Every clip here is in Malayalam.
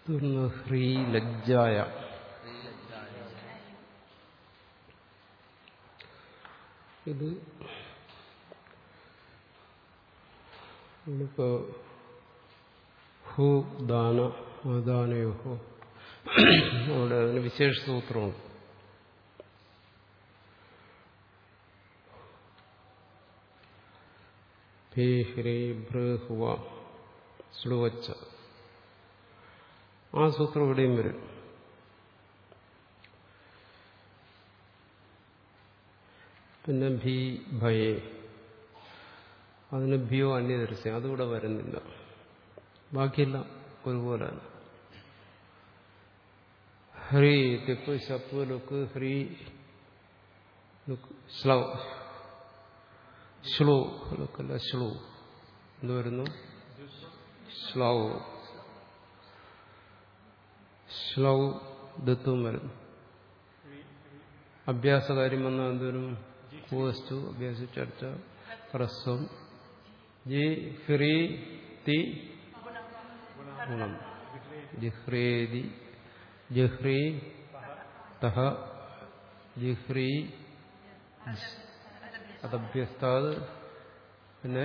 തുടർന്ന് ഹ്രീ ലജ്ജായ ഇത് ഇന്നിപ്പോ ഹു ദാന ദാനയോ അവിടെ അതിന് വിശേഷ സൂത്രമുണ്ട് ഭീ ഹ്രീ ഭൃ ഹുവ സ്ലുവച്ച ആ സൂത്രം ഇവിടെയും വരും പിന്നെ ഭീ ഭയേ അതിന് ഭിയോ അന്യദർശനം അതിവിടെ വരുന്നില്ല ബാക്കിയെല്ലാം ഒരുപോലെയാണ് ഹ്രീ തെക്ക് ശപ്പ് ലുക്ക് ഹ്രീ ലുക്ക് ശ്ലൗ ശ്ലൂ ലുക്കല്ല ശ്ലൂ എന്ത് വരുന്നു ശ്ലൗ ശ്ലൗ ദത്വം വരുന്നു അഭ്യാസകാര്യം വന്നാൽ എന്തോരും കൂവസ്റ്റു അഭ്യസിച്ചടിച്ച ഹ്രസ്വം ജി ഹ്രീ തി ഗുണം ജിഹ്രേതി ജിഹ്രീ തഹ ജിഹ്രീ അതഭ്യസ്താത് പിന്നെ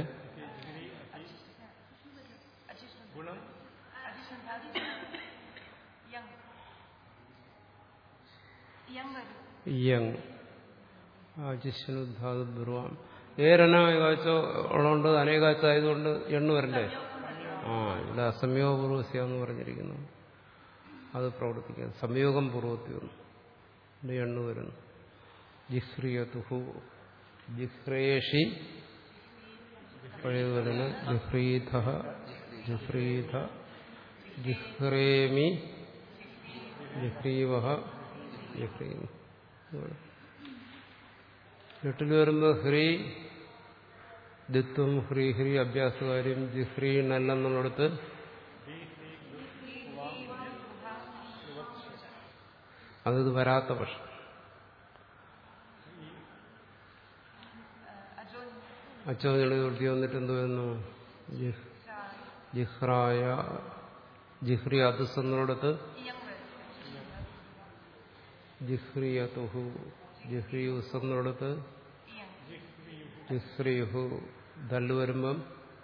യങ് ആജിഷ്ണുധാതു ബ്രുവാം ഏരണ ഏകാഴ്ച ഉള്ളതുകൊണ്ട് അനേകാഴ്ച ആയതുകൊണ്ട് എണ്ണു വരണ്ടേ ആ ഇവിടെ അസംയോഗ പൂർവസ്യ എന്ന് പറഞ്ഞിരിക്കുന്നു അത് പ്രവർത്തിക്കുക സംയോഗം പൂർവത്തി വന്നു ഇവിടെ എണ്ണു വരുന്നു ജിഹ്രിയതുഹു ജിഹ്രേഷി പഴയത് വരുന്നു ജിഹ്രീധ ജിഹ്രീധ ജിഹ്രേമി ജിഹ്രീവഹ ജിഹ്രീമി എട്ടിൽ വരുമ്പോൾ ഹ്രീ ദിത്വം ഹ്രീ ഹ്രീ അഭ്യാസകാര്യം ജിഹ്രീ നല്ലെന്നുള്ളിടത്ത് അതത് വരാത്ത പക്ഷം അച്ചോജളി വൃത്തി വന്നിട്ട് എന്ത് വരുന്നു ജിഹ്റായ ജിഹ്രി അതുസ് എന്നുള്ളിടത്ത് ജിഹ്രിയതുഹു ജിഹ്രിയുസ് എന്നുള്ളിടത്ത് ജിഹ്രിയുഹു ദല്ല് വരുമ്പം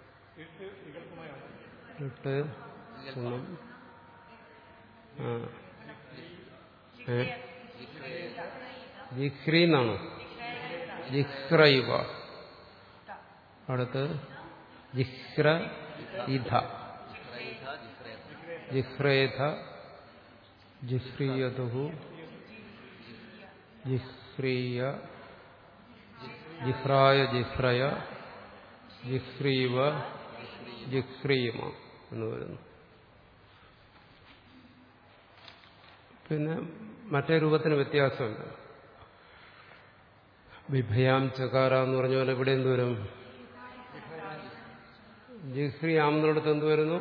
ഇട്ട് ഗുണം ആ ഏ ജിഹ്രി എന്നാണോ ജിഹ്രയുവ അടുത്ത് ജിഹ്ര ഇധ ജിഹ്രേധ ജിഹ്രിയതുഹു ജിഹ്രീയ ജിഹ്രായ ജിഹ്രയ ജിഹ്രീവ ജിഹ്രീമ എന്ന് വരുന്നു പിന്നെ മറ്റേ രൂപത്തിന് വ്യത്യാസമുണ്ട് വിഭയാം ചകാര എന്ന് പറഞ്ഞ പോലെ ഇവിടെ എന്ത് വരും ജിഹ്രിയാം എന്നിടത്ത് എന്ത് വരുന്നു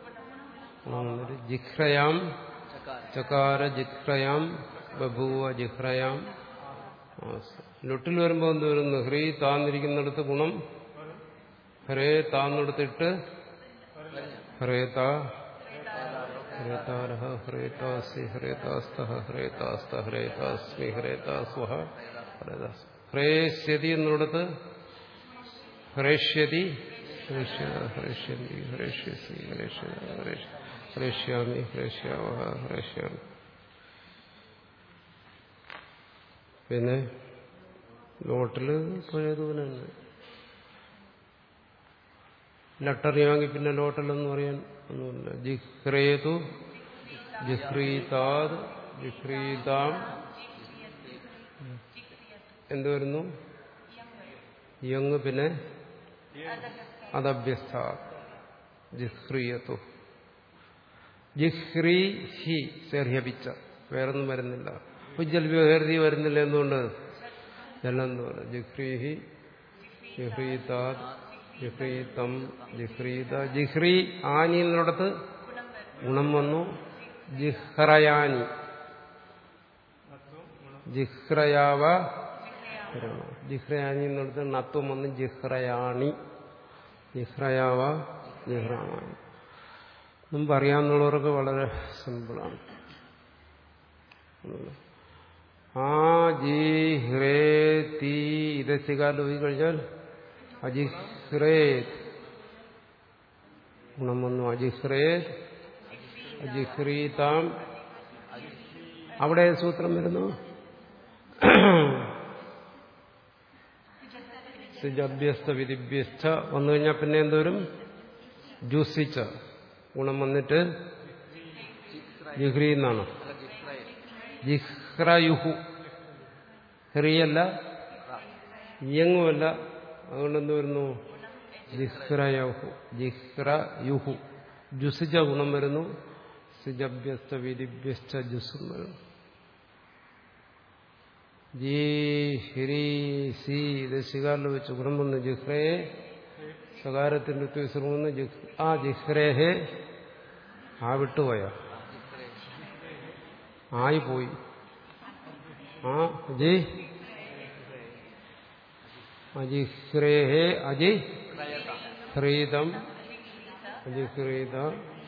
ജിഹ്രയാം ചകാര ജിഹ്രയാം ബഭൂവ ജിഹ്രയാം ലൊട്ടിൽ വരുമ്പോൾ എന്ത് വരുന്നു ഹ്രീ താന്നിരിക്കുന്നിടത്ത് ഗുണം ഹരേ താന്നിടത്തിട്ട് ഹ്രേത ഹ്രേതാരഹ ഹ്രേതാസി ഹ്രേതാസ്ത ഹ്രേതാസ്ത ഹ്രേതാസ്മി ഹ്രേതാസ്വഹ ഹ്രേതാസ് ഹ്രേഷ്യതി എന്നിടത്ത് ഹ്രേഷ്യതി ഹ്രേഷ്യന്തി ഹ്രേഷ്യസി ഹ്രേഷ്യാമി ഹ്രേഷ്യാവഹ ഹ്രേഷ്യാമി പിന്നെ നോട്ടിൽ പഴയതുപോലെ തന്നെ ലട്ടറിയാമെങ്കിൽ പിന്നെ ലോട്ടലെന്ന് പറയാൻ ഒന്നുമില്ല ജിഹ്രേതു ജിഹ്രീതാത് ജിഹ്രീതാം എന്ത് വരുന്നു യങ് പിന്നെ അതഭ്യസ്ഥ ജിഹ്രിയതു ജിഹ്രി ഹി ശേർഹ്യപിച്ച വേറൊന്നും വരുന്നില്ല ഉജ്ജൽ വ്യവഹൃതി വരുന്നില്ല എന്തുകൊണ്ട് ജലം ജിഹ്രീഹി ജിഹ്രീതാത് ജിഹ്രീതം ജിഹ്രീത ജിഹ്രി ആനി എന്നിടത്ത് ഗുണം വന്നു ജിഹ്റയാനി ജിഹ്റയാവ ജിഹ്റയാനി എന്നിടത്ത് നത്വം വന്ന് ജിഹ്റയാണി ജിഹ്റയാവ ജിഹ്റാണി മുമ്പ് അറിയാവുന്നവർക്ക് വളരെ സിമ്പിളാണ് ആ ജി ഹ്രേ തീ ഇതസ്യകാലം പോയി കഴിഞ്ഞാൽ അജിഹ്രേ ഗുണം വന്നു അജിഹ്രേ അജിഹ്രീതാം അവിടെ സൂത്രം വരുന്നു സിജഭ്യസ്ത വിധിഭ്യസ്ത വന്നു കഴിഞ്ഞാൽ പിന്നെ എന്തോരും ജ്യൂസിച്ച ഗുണം വന്നിട്ട് ജിഹ്രി എന്നാണ് ജിഹ്രയുഹു ഹ്രിയല്ല ഇയങ്ങുമല്ല അതുകൊണ്ട് എന്ത് വരുന്നു ജിഹ്രയുഹു ജിഹ്രയുഹു ജുസിച്ച ഗുണം വരുന്നു സിജഭ്യസ്ത വിധിഭ്യസ്ത ജുസും വരുന്നു ജി ഹിരി സി ഇത് ശികാറിൽ വെച്ച് ഗുണം വന്നു ജിഹ്രയെ സകാരത്തിന്റെ ഉത്തരസ്വരം വന്ന് ആ ജിഹ്രേഹെ ആ വിട്ടുപോയ ആയി പോയി ആ അജി അജിഹ്രേഹേ അജി ഹ്രീതം അജിഹ്രീത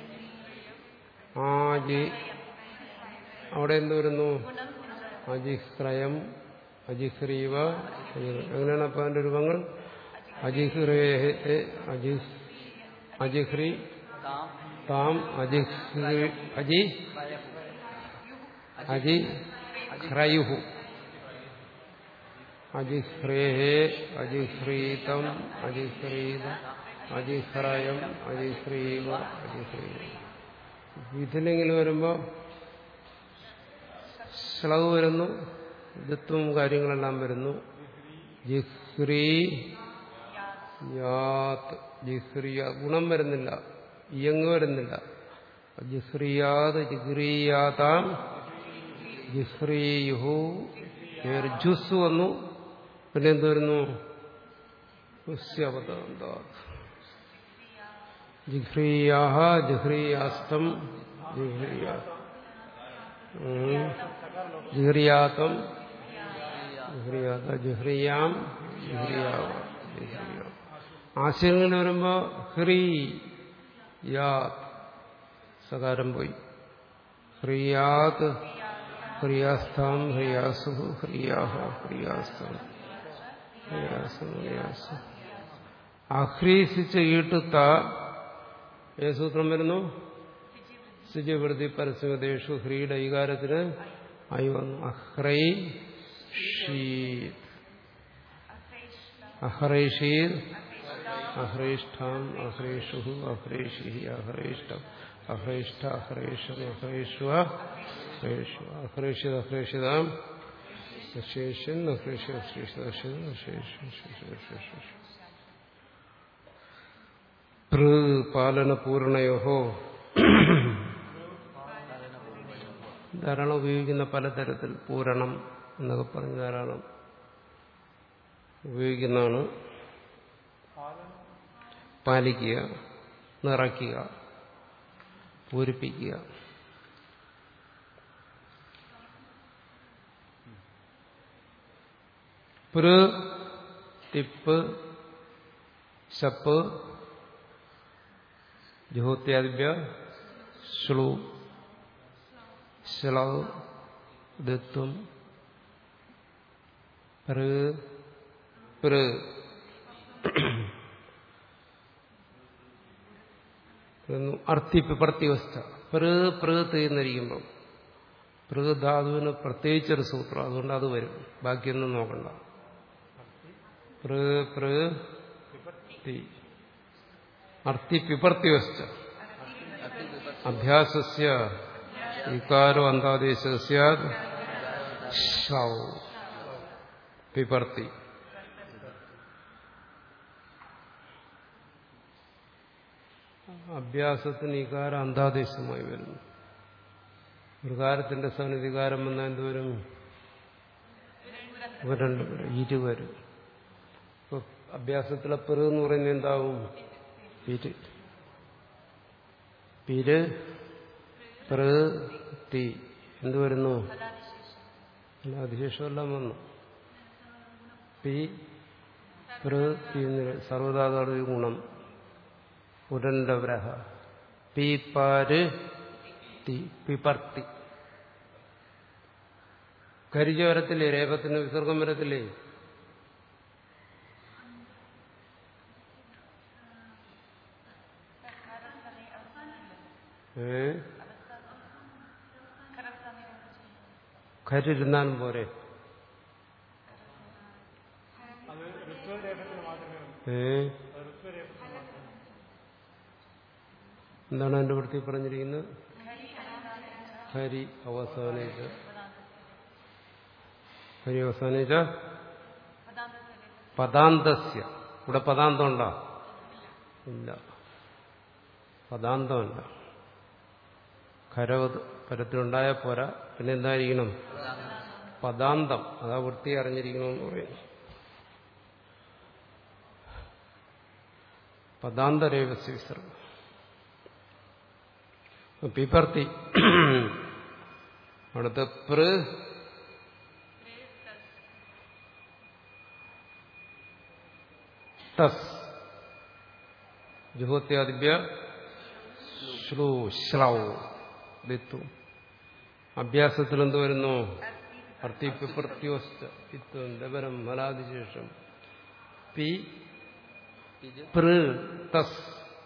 ആജി അവിടെ എന്ത് വരുന്നു അജിഹ്രയം അജിഹ്രീവ എങ്ങനെയാണ് അപ്പൊ അതിന്റെ രൂപങ്ങൾ അജിഹ്രേഹേ അജി അജിഹ്രി താം അജിഹ്രി അജി അജി ഹ്രയുഹു അജിഹ്രേഹേ അജിഹ്രീതം അജിഹ്രീത അജിഹ്രയം അജിഹ്രീവ അജിഹ്രീവ ഇതിലെങ്കിലും വരുമ്പോ ശ്ലവ് വരുന്നു ദിത്വം കാര്യങ്ങളെല്ലാം വരുന്നു ജിഹ്രി യാത് ജിഹ്രിയ ഗുണം വരുന്നില്ല ഇയങ്ങ് വരുന്നില്ല ജിഹ്രിയാത് ജിഹ്രിയാതാം ജിഹ്രിയുഹു ജുസ് വന്നു പിന്നെ എന്ത് വരുന്നു ജിഹ്രിയാഹ ജിഹ്രിയാസ്തം ജിഹ്രിയാ ജിഹ്രിയാത്തം ജിഹ്രിയാത്ത ജിഹ്രിയാം ജിഹ്രിയാവ ജിഹ്രിയാ ആശയങ്ങൾ വരുമ്പോ ഹ്രീ യാ സകാരം പോയി ഹ്രിയാത് ഹ്രിയാസ്ഥാം ഹ്രിയാസു ഹ്രിയാഹ ഹ്രിയാസ്തം ഹ്രിയാസം ഹ്രിയാസു അഹ്രീസിച്ച് ഈട്ടുത്ത ഏ സൂത്രം വരുന്നു സ്ഥിതിവൃത്തി പരസ്യദേശു ഹ്രീയുടെ ഈകാരത്തിന് ആയി വന്നു അഹ്രൈ ഷീത് അഹ്രൈഷീർ അഹ്രേഷ്ഠാം അഹ്രേഷു അഹ്രേഷി അഹ്രേഷ്ടം അഹ്രേഷ്ഠ അഹ്രേഷം അഹ്രേഷ്വ അഹ്രേഷു അഹ്രേഷിത് അഹ്രേഷിതാം അശേഷൻ അഹ്രേഷി അഹ്രേഷിത അശേഷൻ പാലനപൂർണയോ ധാരാളം ഉപയോഗിക്കുന്ന പലതരത്തിൽ പൂരണം എന്നൊക്കെ പറഞ്ഞ് ധാരാളം ഉപയോഗിക്കുന്നതാണ് പാലിക്കുക നിറയ്ക്കുക പൂരിപ്പിക്കുക പൃ തിപ്പ് ശപ്പ് ജുഹോത്യാദിഭ്യ ശ്ലു ശ്ലവ് ദത്വം പൃ പൃ അർത്ഥിപ്പ് പ്രത്യവസ്ഥ പൃ പൃ തീർന്നിരിക്കുമ്പം പൃ ധാതുവിന് പ്രത്യേകിച്ചൊരു സൂത്രം അതുകൊണ്ട് അത് വരും ബാക്കിയൊന്നും നോക്കണ്ട പൃ പൃ തി അർത്ഥിപ്പിപർത്തിവസ്ഥ അഭ്യാസസ്യ വികാരോ അന്താദേശ പിപർത്തി അഭ്യാസത്തിന് ഇകാരം അന്താദേശമായി വരുന്നു മൃഗാരത്തിന്റെ സന്നിധികാരം വന്നാൽ എന്തുവരും രണ്ട് ഇരുവരും ഇപ്പൊ അഭ്യാസത്തിലെ പെറു എന്ന് പറയുന്നത് എന്താവും പിര് പിര് പ്ര തി എന്ത് വരുന്നു അധിശേഷമെല്ലാം വന്നു പി പ്ര തി സർവധാതാട് ഗുണം ഉരണ്ടവരഹ പീപ്പാര് തി പിപർത്തി കരിജ വരത്തില്ലേ രേപത്തിന് വിസർഗം വരത്തില്ലേ ഏ കരിരുന്നാലും പോരെ അത് ഋത്വരേഖത്തിൽ മാത്രമേ ഉള്ളൂ ഏ ഋത്വരേഖത്തിൽ മാത്രമേ എന്താണ് എന്റെ വൃത്തി പറഞ്ഞിരിക്കുന്നത് ഹരി അവസാനിച്ച ഹരി അവസാനിച്ച പദാന്തസ്യ ഇവിടെ പദാന്തം ഉണ്ടോ ഇല്ല പദാന്തമല്ല ഖരവത് പരത്തിലുണ്ടായ പോരാ പിന്നെ എന്തായിരിക്കണം പദാന്തം അതാ വൃത്തി അറിഞ്ഞിരിക്കണമെന്ന് പറയുന്നു പദാന്തരേവസ്യ വിസർഗം പിപർത്തി അടുത്ത പൃ തസ് ജുഹോത്യാദിഭ്യ ശ്ലൂ ശ്ലൗ ദിത്തു അഭ്യാസത്തിൽ എന്ത് വരുന്നു അർത്ഥിപ്രത്യോസ്ത ഇത്വം ലബരം ഫലാതിശേഷം പി പൃ തസ്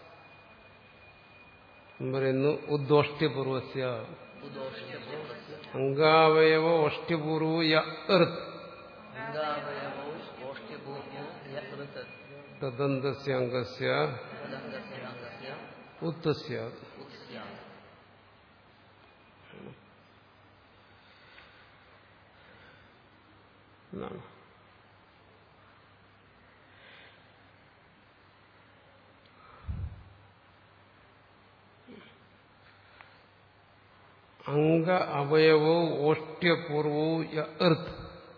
എന്ന് പറയുന്നു ഉദ്ദോഷ്ട്യപൂർവസ്യ അംഗാവയവ ഓഷ്ട്യപൂർവ യ എർത്ത് തദന്തസ്യ അംഗസ്യ ഉത്തസ്യ എന്നാണ് അംഗ അവയവോ ഓഷ്ട്യപൂർവോ എർത്ത്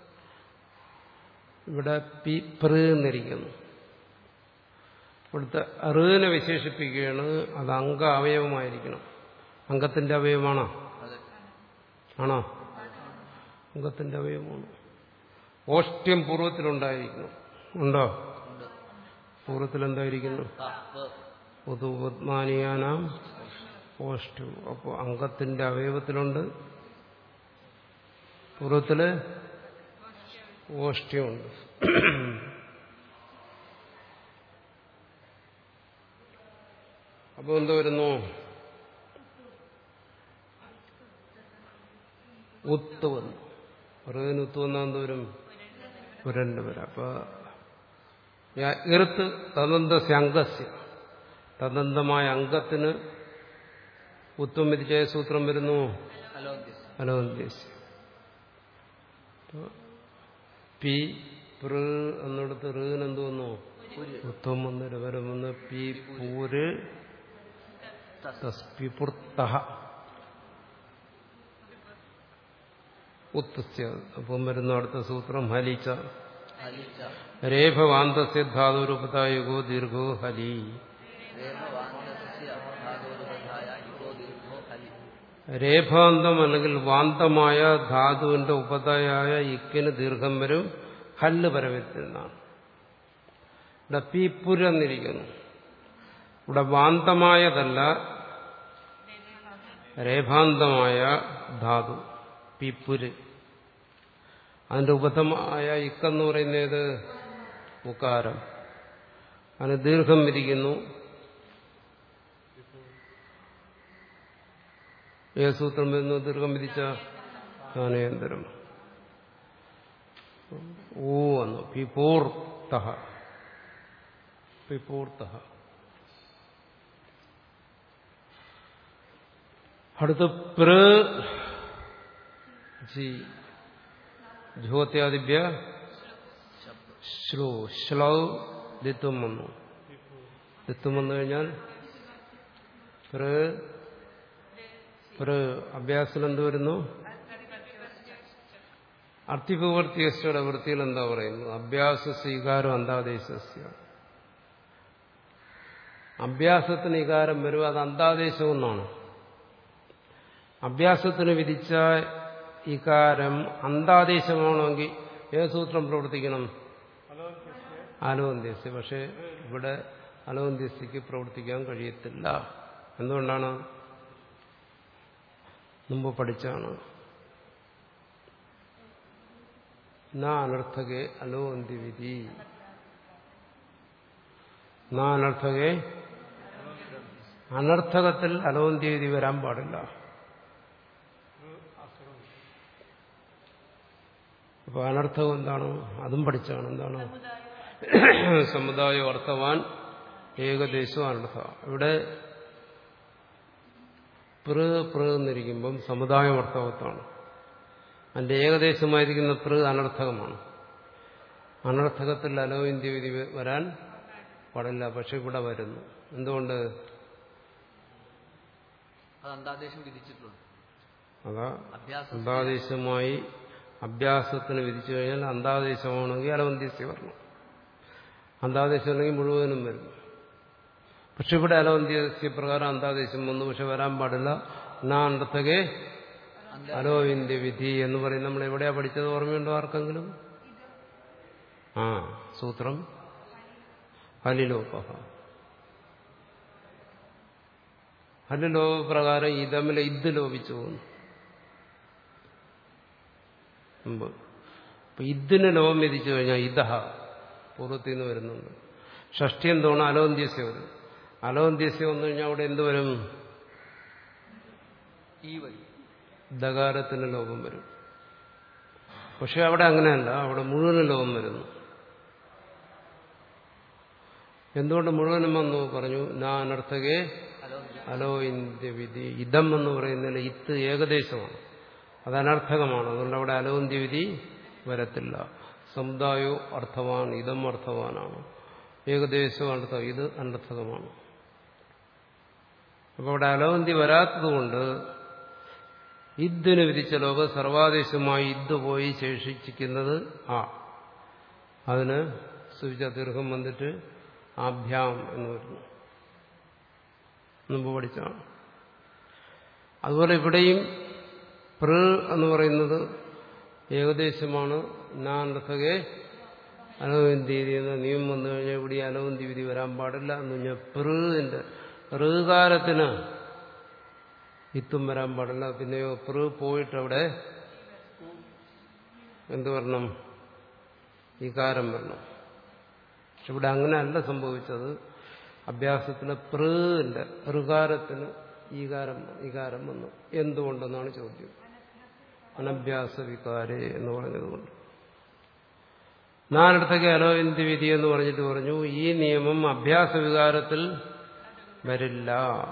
ഇവിടെ പി പ്ര് എന്നിരിക്കുന്നു ഇവിടുത്തെ അറിവിനെ വിശേഷിപ്പിക്കുകയാണ് അത് അംഗ അവയവമായിരിക്കണം അംഗത്തിന്റെ അവയവമാണോ ആണോ അംഗത്തിന്റെ അവയവമാണ് ഓഷ്ട്യം പൂർവ്വത്തിലുണ്ടായിരിക്കണം ഉണ്ടോ പൂർവ്വത്തിൽ എന്തായിരിക്കുന്നു പൊതുപത്മാനിയാനാം ഓഷ്ടു അപ്പോൾ അംഗത്തിന്റെ അവയവത്തിലുണ്ട് പൂർവ്വത്തില് ഓഷ്ട്യമുണ്ട് അപ്പോൾ എന്ത് വരുന്നു ഉത്ത് വന്നു പറയുന്നതിന് ഉത്ത് വന്നാൽ എന്ത് വരും പുരണ്ട് വരാം അപ്പൊ ഇറുത്ത് തദന്തസ്യ അംഗസ്യ തദന്തമായ അംഗത്തിന് ഉത്വം വിധിച്ച സൂത്രം വരുന്നു അലോന്ത്യസ്യ പി പൃ എന്നിടത്ത് ഋനെന്ത് വന്നു ഉത്വം വന്ന് രവരം വന്ന് പി പൂര് തസ്പിപുർത്ത ഉത്തസ്യ അപ്പം വരുന്നു അടുത്ത സൂത്രം ഹലിച്ച രേഭവാന്തസ്യ ധാതുരൂപതായുഗോ ദീർഘോ ഹലി രേഭാന്തം അല്ലെങ്കിൽ വാന്തമായ ധാതുവിന്റെ ഉപതയായ ഇക്കിന് ദീർഘം വരും ഹല്ല് പരവരുത്തുന്നതാണ് ഇവിടെ പീപ്പുരെന്നിരിക്കുന്നു ഇവിടെ വാന്തമായതല്ല രേഭാന്തമായ ധാതു പീപ്പുര് അതിന്റെ ഉപതമായ ഇക്കെന്ന് പറയുന്നത് ഉക്കാരം അതിന് ദീർഘം വിരിക്കുന്നു ഏത് സൂത്രം വരുന്നു ദീർഘം വിധിച്ച ജ്ഞാനേന്തരം ഊ വന്നു പിപൂർത്ത പിപൂർത്ത അടുത്ത് പ്ര ജി ജ്യോത്യാദിഭ്യ ശ്ലോ ശ്ലൗ ദിത്വം വന്നു ദിത്വം വന്നു കഴിഞ്ഞാൽ പ്ര പ്ര അഭ്യാസത്തിൽ എന്ത് വരുന്നു അർത്ഥിപവർത്തിയയുടെ വൃത്തിയിൽ എന്താ പറയുന്നു അഭ്യാസ സ്വീകാരം അന്താദേശസ്യ അഭ്യാസത്തിന് ഇകാരം വരും അത് അന്താദേശം എന്നാണ് അഭ്യാസത്തിന് വിധിച്ച ഇകാരം അന്താദേശമാണെങ്കിൽ ഏത് സൂത്രം പ്രവർത്തിക്കണം അലോന്ത്യസ്യ പക്ഷെ ഇവിടെ അലോന്ത്യസ്യക്ക് പ്രവർത്തിക്കാൻ കഴിയത്തില്ല എന്തുകൊണ്ടാണ് മുമ്പ് പഠിച്ചാണ് ന അനർത്ഥകെ അലോ അന്തിവിധി ന അനർത്ഥകെ അനർത്ഥകത്തിൽ അലോന്ത്യവിധി വരാൻ പാടില്ല അപ്പൊ അനർത്ഥകം എന്താണ് അതും പഠിച്ചാണ് എന്താണ് സമുദായം അർത്ഥവാൻ ഏകദേശം അനർത്ഥ ഇവിടെ പൃ പൃ എന്നിരിക്കുമ്പം സമുദായം അർത്ഥവത്താണ് അതിന്റെ ഏകദേശമായിരിക്കുന്ന പൃ അനർത്ഥകമാണ് അനർത്ഥകത്തിൽ അലോന്ത്യ വിധി വരാൻ പാടില്ല പക്ഷെ ഇവിടെ വരുന്നു എന്തുകൊണ്ട് അത് അന്താദേശം വിധിച്ചിട്ടുണ്ട് അതാ അഭ്യാസം അന്താദേശമായി അഭ്യാസത്തിന് വിധിച്ചു കഴിഞ്ഞാൽ അന്താദേശമാണെങ്കിൽ അലവന്ത്യസ്യ വരണം അന്താദേശം അല്ലെങ്കിൽ മുഴുവനും വരും പക്ഷെ ഇവിടെ അലവന്ത്യസ്യ പ്രകാരം അന്താദേശം വന്നു പക്ഷെ വരാൻ പാടില്ല നാ അണ്ടത്തകെ അലോവിന്ത്യ വിധി എന്ന് പറയും നമ്മൾ എവിടെയാ പഠിച്ചത് ഓർമ്മയുണ്ടോ ആർക്കെങ്കിലും ആ സൂത്രം ഹലിലോപഹ ഹലിലോപ പ്രകാരം ഇതമിലെ ഇത് ലോപിച്ചു പോകുന്നു മുമ്പ് അപ്പൊ ഇതിന് ലോകം വിധിച്ചു കഴിഞ്ഞാൽ ഇതഹ പൂർവ്വത്തിൽ നിന്ന് വരുന്നുണ്ട് ഷഷ്ടി എന്തോണം അലോന്ത്യസ്യ വരും അലോന്ത്യസ്യ വന്നു കഴിഞ്ഞാൽ അവിടെ എന്ത് വരും ഈ വഴി ദകാരത്തിന് ലോകം വരും പക്ഷെ അവിടെ അങ്ങനെയല്ല അവിടെ മുഴുവനും ലോകം വരുന്നു എന്തുകൊണ്ട് മുഴുവനും വന്നു പറഞ്ഞു നാ അനർത്ഥകെ അലോ ഇന്ത്യ വിധി ഇതം എന്ന് പറയുന്നതിൽ ഇത്ത് ഏകദേശമാണ് അത് അനർത്ഥകമാണ് അതുകൊണ്ട് അവിടെ അലോന്ത്യ വിധി വരത്തില്ല സമുദായോ അർത്ഥവാൻ ഇതം അർത്ഥവാനാണ് ഏകദേശം അർത്ഥം ഇത് അനർത്ഥകമാണ് അപ്പോൾ അവിടെ അലോന്തി വരാത്തതുകൊണ്ട് ഇദ്ദിന് വിധിച്ച ലോക സർവാദേശമായി ഇദ് പോയി ശേഷിച്ചിരിക്കുന്നത് ആ അതിന് സുവിച്ച ദീർഘം വന്നിട്ട് ആഭ്യാം എന്ന് വരുന്നു മുമ്പ് പഠിച്ചാണ് അതുപോലെ ഇവിടെയും പ്ര എന്ന് പറയുന്നത് ഏകദേശമാണ് നാണ്ടത്തകെ അലവന്തി വിധി എന്ന നിയമം വന്നു കഴിഞ്ഞാൽ ഇവിടെ ഈ അലവന്തി വിധി വരാൻ പാടില്ല എന്ന് പറഞ്ഞാൽ പ്രിന്റെ ഋകാരത്തിന് ഇത്തും വരാൻ പാടില്ല പിന്നെയോ പ്ര പോയിട്ട് അവിടെ എന്ത് വരണം ഈകാരം വരണം പക്ഷെ ഇവിടെ അങ്ങനെയല്ല സംഭവിച്ചത് അഭ്യാസത്തിന് പ്രിന്റെ ഋകാരത്തിന് ഈകാരം ഈകാരം വന്നു എന്തുകൊണ്ടെന്നാണ് ചോദ്യം അനഭ്യാസ വികാരെ എന്ന് പറഞ്ഞതുകൊണ്ട് നാലിടത്തേക്ക് അലോന്തി വിധി എന്ന് പറഞ്ഞിട്ട് പറഞ്ഞു ഈ നിയമം അഭ്യാസ വികാരത്തിൽ വരില്ല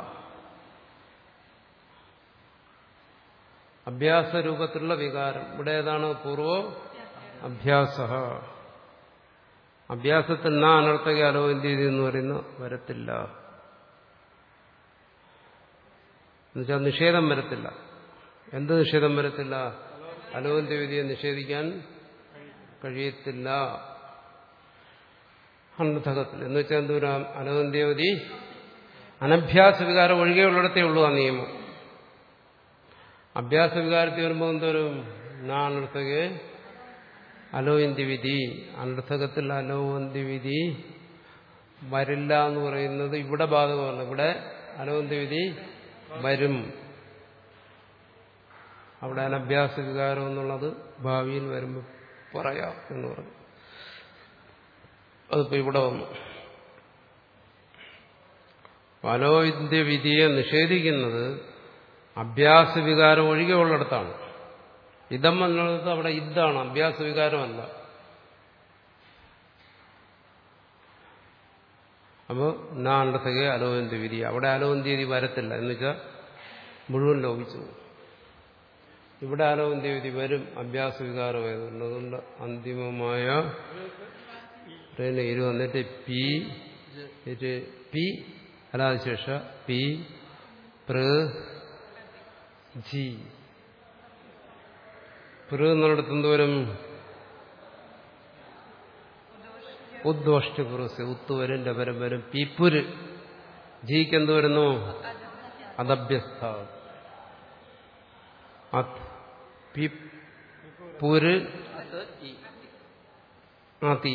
അഭ്യാസ രൂപത്തിലുള്ള വികാരം ഇവിടെ ഏതാണ് പൂർവോ അഭ്യാസ അഭ്യാസത്തിൽ നാ അനർത്ഥക അലോന്തി വിധി എന്ന് പറയുന്ന വരത്തില്ല എന്നുവെച്ചാൽ നിഷേധം വരത്തില്ല എന്ത് നിഷേധം വരത്തില്ല അലോന്ത്യ വിധിയെ നിഷേധിക്കാൻ കഴിയത്തില്ല അനർത്ഥകത്തിൽ എന്ന് വെച്ചാൽ എന്തോരാ അലോന്ത്യവധി അനഭ്യാസ വികാരം ഒഴികെയുള്ളിടത്തേ ഉള്ളൂ ആ നിയമം അഭ്യാസ വികാരത്തിൽ വരുമ്പോൾ എന്തോരും നാ അനർത്ഥകെ അലോന്ത്യ വിധി അനർത്ഥകത്തിൽ അലോന്ത്യ വിധി വരില്ല എന്ന് പറയുന്നത് ഇവിടെ ബാധകമല്ല ഇവിടെ അലോന്ത്യ വിധി വരും അവിടെ അനഭ്യാസ വികാരം എന്നുള്ളത് ഭാവിയിൽ വരുമ്പോൾ പറയാം എന്ന് പറഞ്ഞു അതിപ്പോ ഇവിടെ വന്നു അലോവിദ്യ വിധിയെ നിഷേധിക്കുന്നത് അഭ്യാസ വികാരം ഒഴികെയുള്ളിടത്താണ് ഇതം എന്നുള്ളത് അവിടെ ഇതാണ് അഭ്യാസ വികാരമല്ല അപ്പോൾ നാണ്ടത്തകെ അലോവന്തി വിധി അവിടെ അലോവന്തി വിധി വരത്തില്ല എന്ന് വെച്ചാൽ മുഴുവൻ ലോപിച്ചു പോകും ഇവിടെ അലോവന്തി വിധി വരും അഭ്യാസ വികാരമായതുകൊണ്ട് അതുകൊണ്ട് അന്തിമമായ ഇരു വന്നിട്ട് പി ഇത് പി അല്ലാതെ ശേഷ പി പ്ര ജി പ്ര എന്നിടത്ത് എന്തോരം ഉദ്ദോഷ്ടപുറസ് ഉത്ത് വരും രപരം വരും പിപ്പുര് ജിക്ക് എന്ത് വരുന്നു അതഭ്യസ്ഥ അത് പിപ്പുര് അത് ഈ ആതി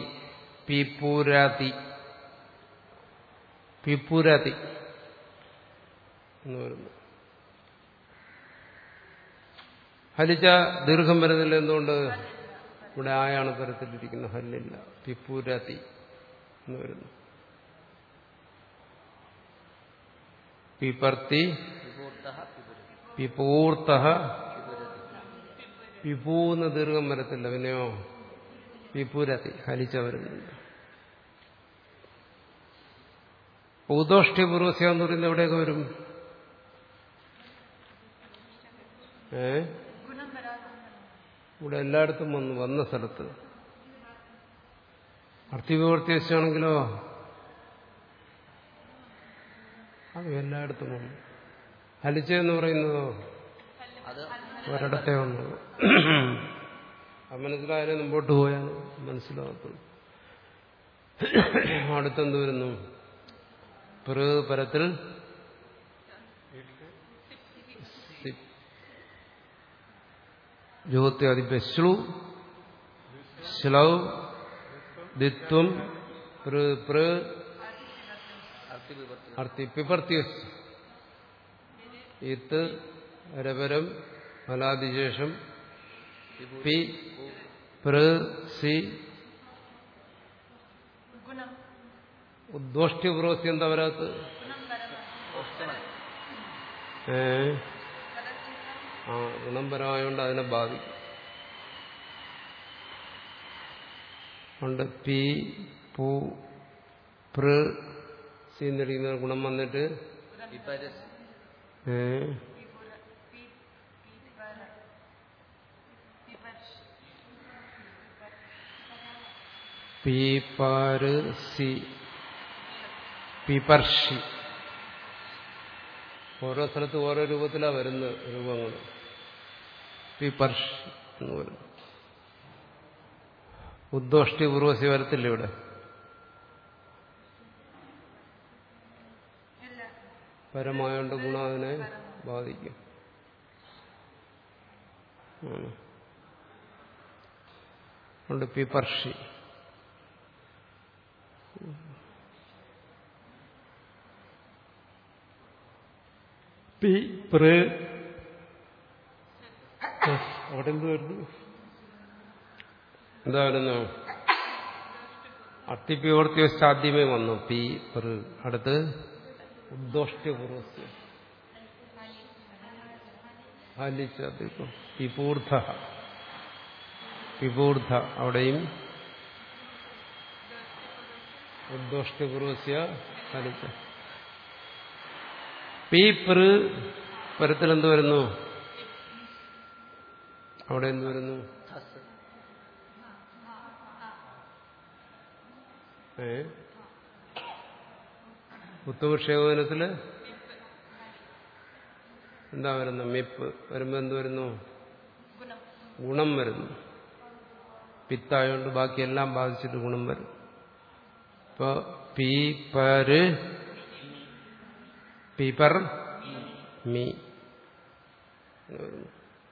പിപ്പുരാതി പിപ്പുരാതി എന്ന് വരുന്നു ഹലിച്ച ദീർഘം വരുന്നില്ല എന്തുകൊണ്ട് ഇവിടെ ആയാണ് പരത്തിലിരിക്കുന്ന ഹല്ലില്ല പിപ്പുരതി എന്ന് വരുന്നു പിപർത്തി വിഭൂർത്ത വിപുരതി പിപൂർത്ത വിപുരതി പിപൂന്ന് ദീർഘം വരത്തില്ല പിന്നെയോ പിപുരതി ഹലിച്ച വരുന്നില്ല ഉദോഷ്ടി പൂർവസ്യ എന്ന് പറയുന്നത് എവിടെയൊക്കെ വരും ഏ ഇവിടെ എല്ലായിടത്തും വന്നു വന്ന സ്ഥലത്ത് അർത്ഥിവിവർത്തിയാണെങ്കിലോ അത് എല്ലായിടത്തും വന്നു ഹലിച്ച എന്ന് പറയുന്നതോ അത് ഒരിടത്തെ വന്നത് അത് മനസ്സിലായാലും മുമ്പോട്ട് പോയാൽ മനസ്സിലാകത്തുള്ളൂ അടുത്തെന്ത് വരുന്നു പൃ പരത്തിൽ ജ്യോത്യാദിപ്യശ്ലു ശ്ലൗ ദിത്വം പൃ പൃ അർത്ഥി വിഭർത്തി അർത്ഥി പിപർത്തി ഇത്ത് രപരം ഫലാദിശേഷം പി പൃ സി ഉദ്ഘോഷ്ട്യപൂർവസ്തി എന്താ വരാത്ത് ഓഷ്ടമായി ഏ ആ ഗുണം പരമായോണ്ട് അതിനെ ബാധിക്കും ഉണ്ട് പി പു പൃ സി എന്നിരിക്കുന്ന ഗുണം വന്നിട്ട് വിപരസ് ഏ പീപാര് സി പിപർഷി ഓരോ സ്ഥലത്ത് ഓരോ രൂപത്തിലാണ് വരുന്ന രൂപങ്ങൾ പിപർഷി എന്ന് പറയുന്നു ഉദ്ദോഷ്ടി പൂർവസി വരത്തില്ല ഇവിടെ പരമായോണ്ട് ഗുണം അതിനെ ബാധിക്കും ആണ്. അതുകൊണ്ട് പിപർഷി പി പ്ര അവിടെ എന്ത് വരുന്നു എന്താ വരുന്നു അത്തിപ്പിയോർത്തി വെച്ച് ആദ്യമേ വന്നു പി പ്ര അടുത്ത് ഉദ്ദോഷ്ട്യപൂർവസ്യ ഹലിച്ചതിപ്പം പിപൂർധ പിപൂർധ അവിടെയും ഉദ്ദോഷ്ട്യപൂർവസ്യ ഹലിച്ച പി പൃ പരത്തിൽ എന്ത് വരുന്നു അവിടെ എന്ത് വരുന്നു ധസ് ഏ ഉത്തമക്ഷേപനത്തില് എന്താ വരുന്നു മിപ്പ് വരുമ്പോ എന്ത് വരുന്നു ഗുണം വരുന്നു പിത്തായോണ്ട് ബാക്കിയെല്ലാം ബാധിച്ചിട്ട് ഗുണം വരും ഇപ്പൊ പി പര് പിപർ മീ എന്ന് വരുന്നു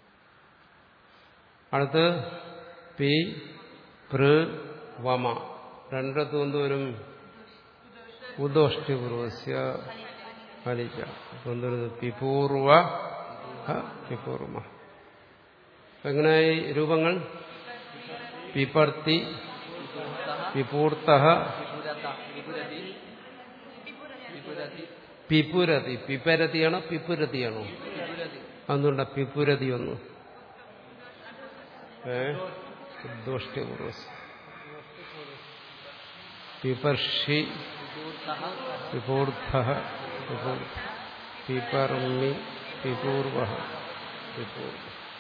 അടുത്ത് പി പൃ വമ രണ്ടിടത്തും എന്ത് വരും ഉദോഷ്ടിപൂർവസ്യ ഫലിച്ച അപ്പൊ എന്ത് വരുന്നു പിപൂർവ ഹ, പിപൂർവ അപ്പൊ എങ്ങനെയായി രൂപങ്ങൾ പിപർത്തി പിപൂർത്ത വിപുരത വിപുരതി വിപുരതി പിപുരതി പിപരതിയാണോ പിപുരതിയാണോ വിപുരതി അതുകൊണ്ടാ പിപുരതി വന്നു ഏ ഉദ്ദോഷ്ടിപൂർവസ്യ പിപർഷി വിപൂർത്ത പിപൂർധ പിപൂർധ പിപർമി പിപൂർവ പിപൂർവ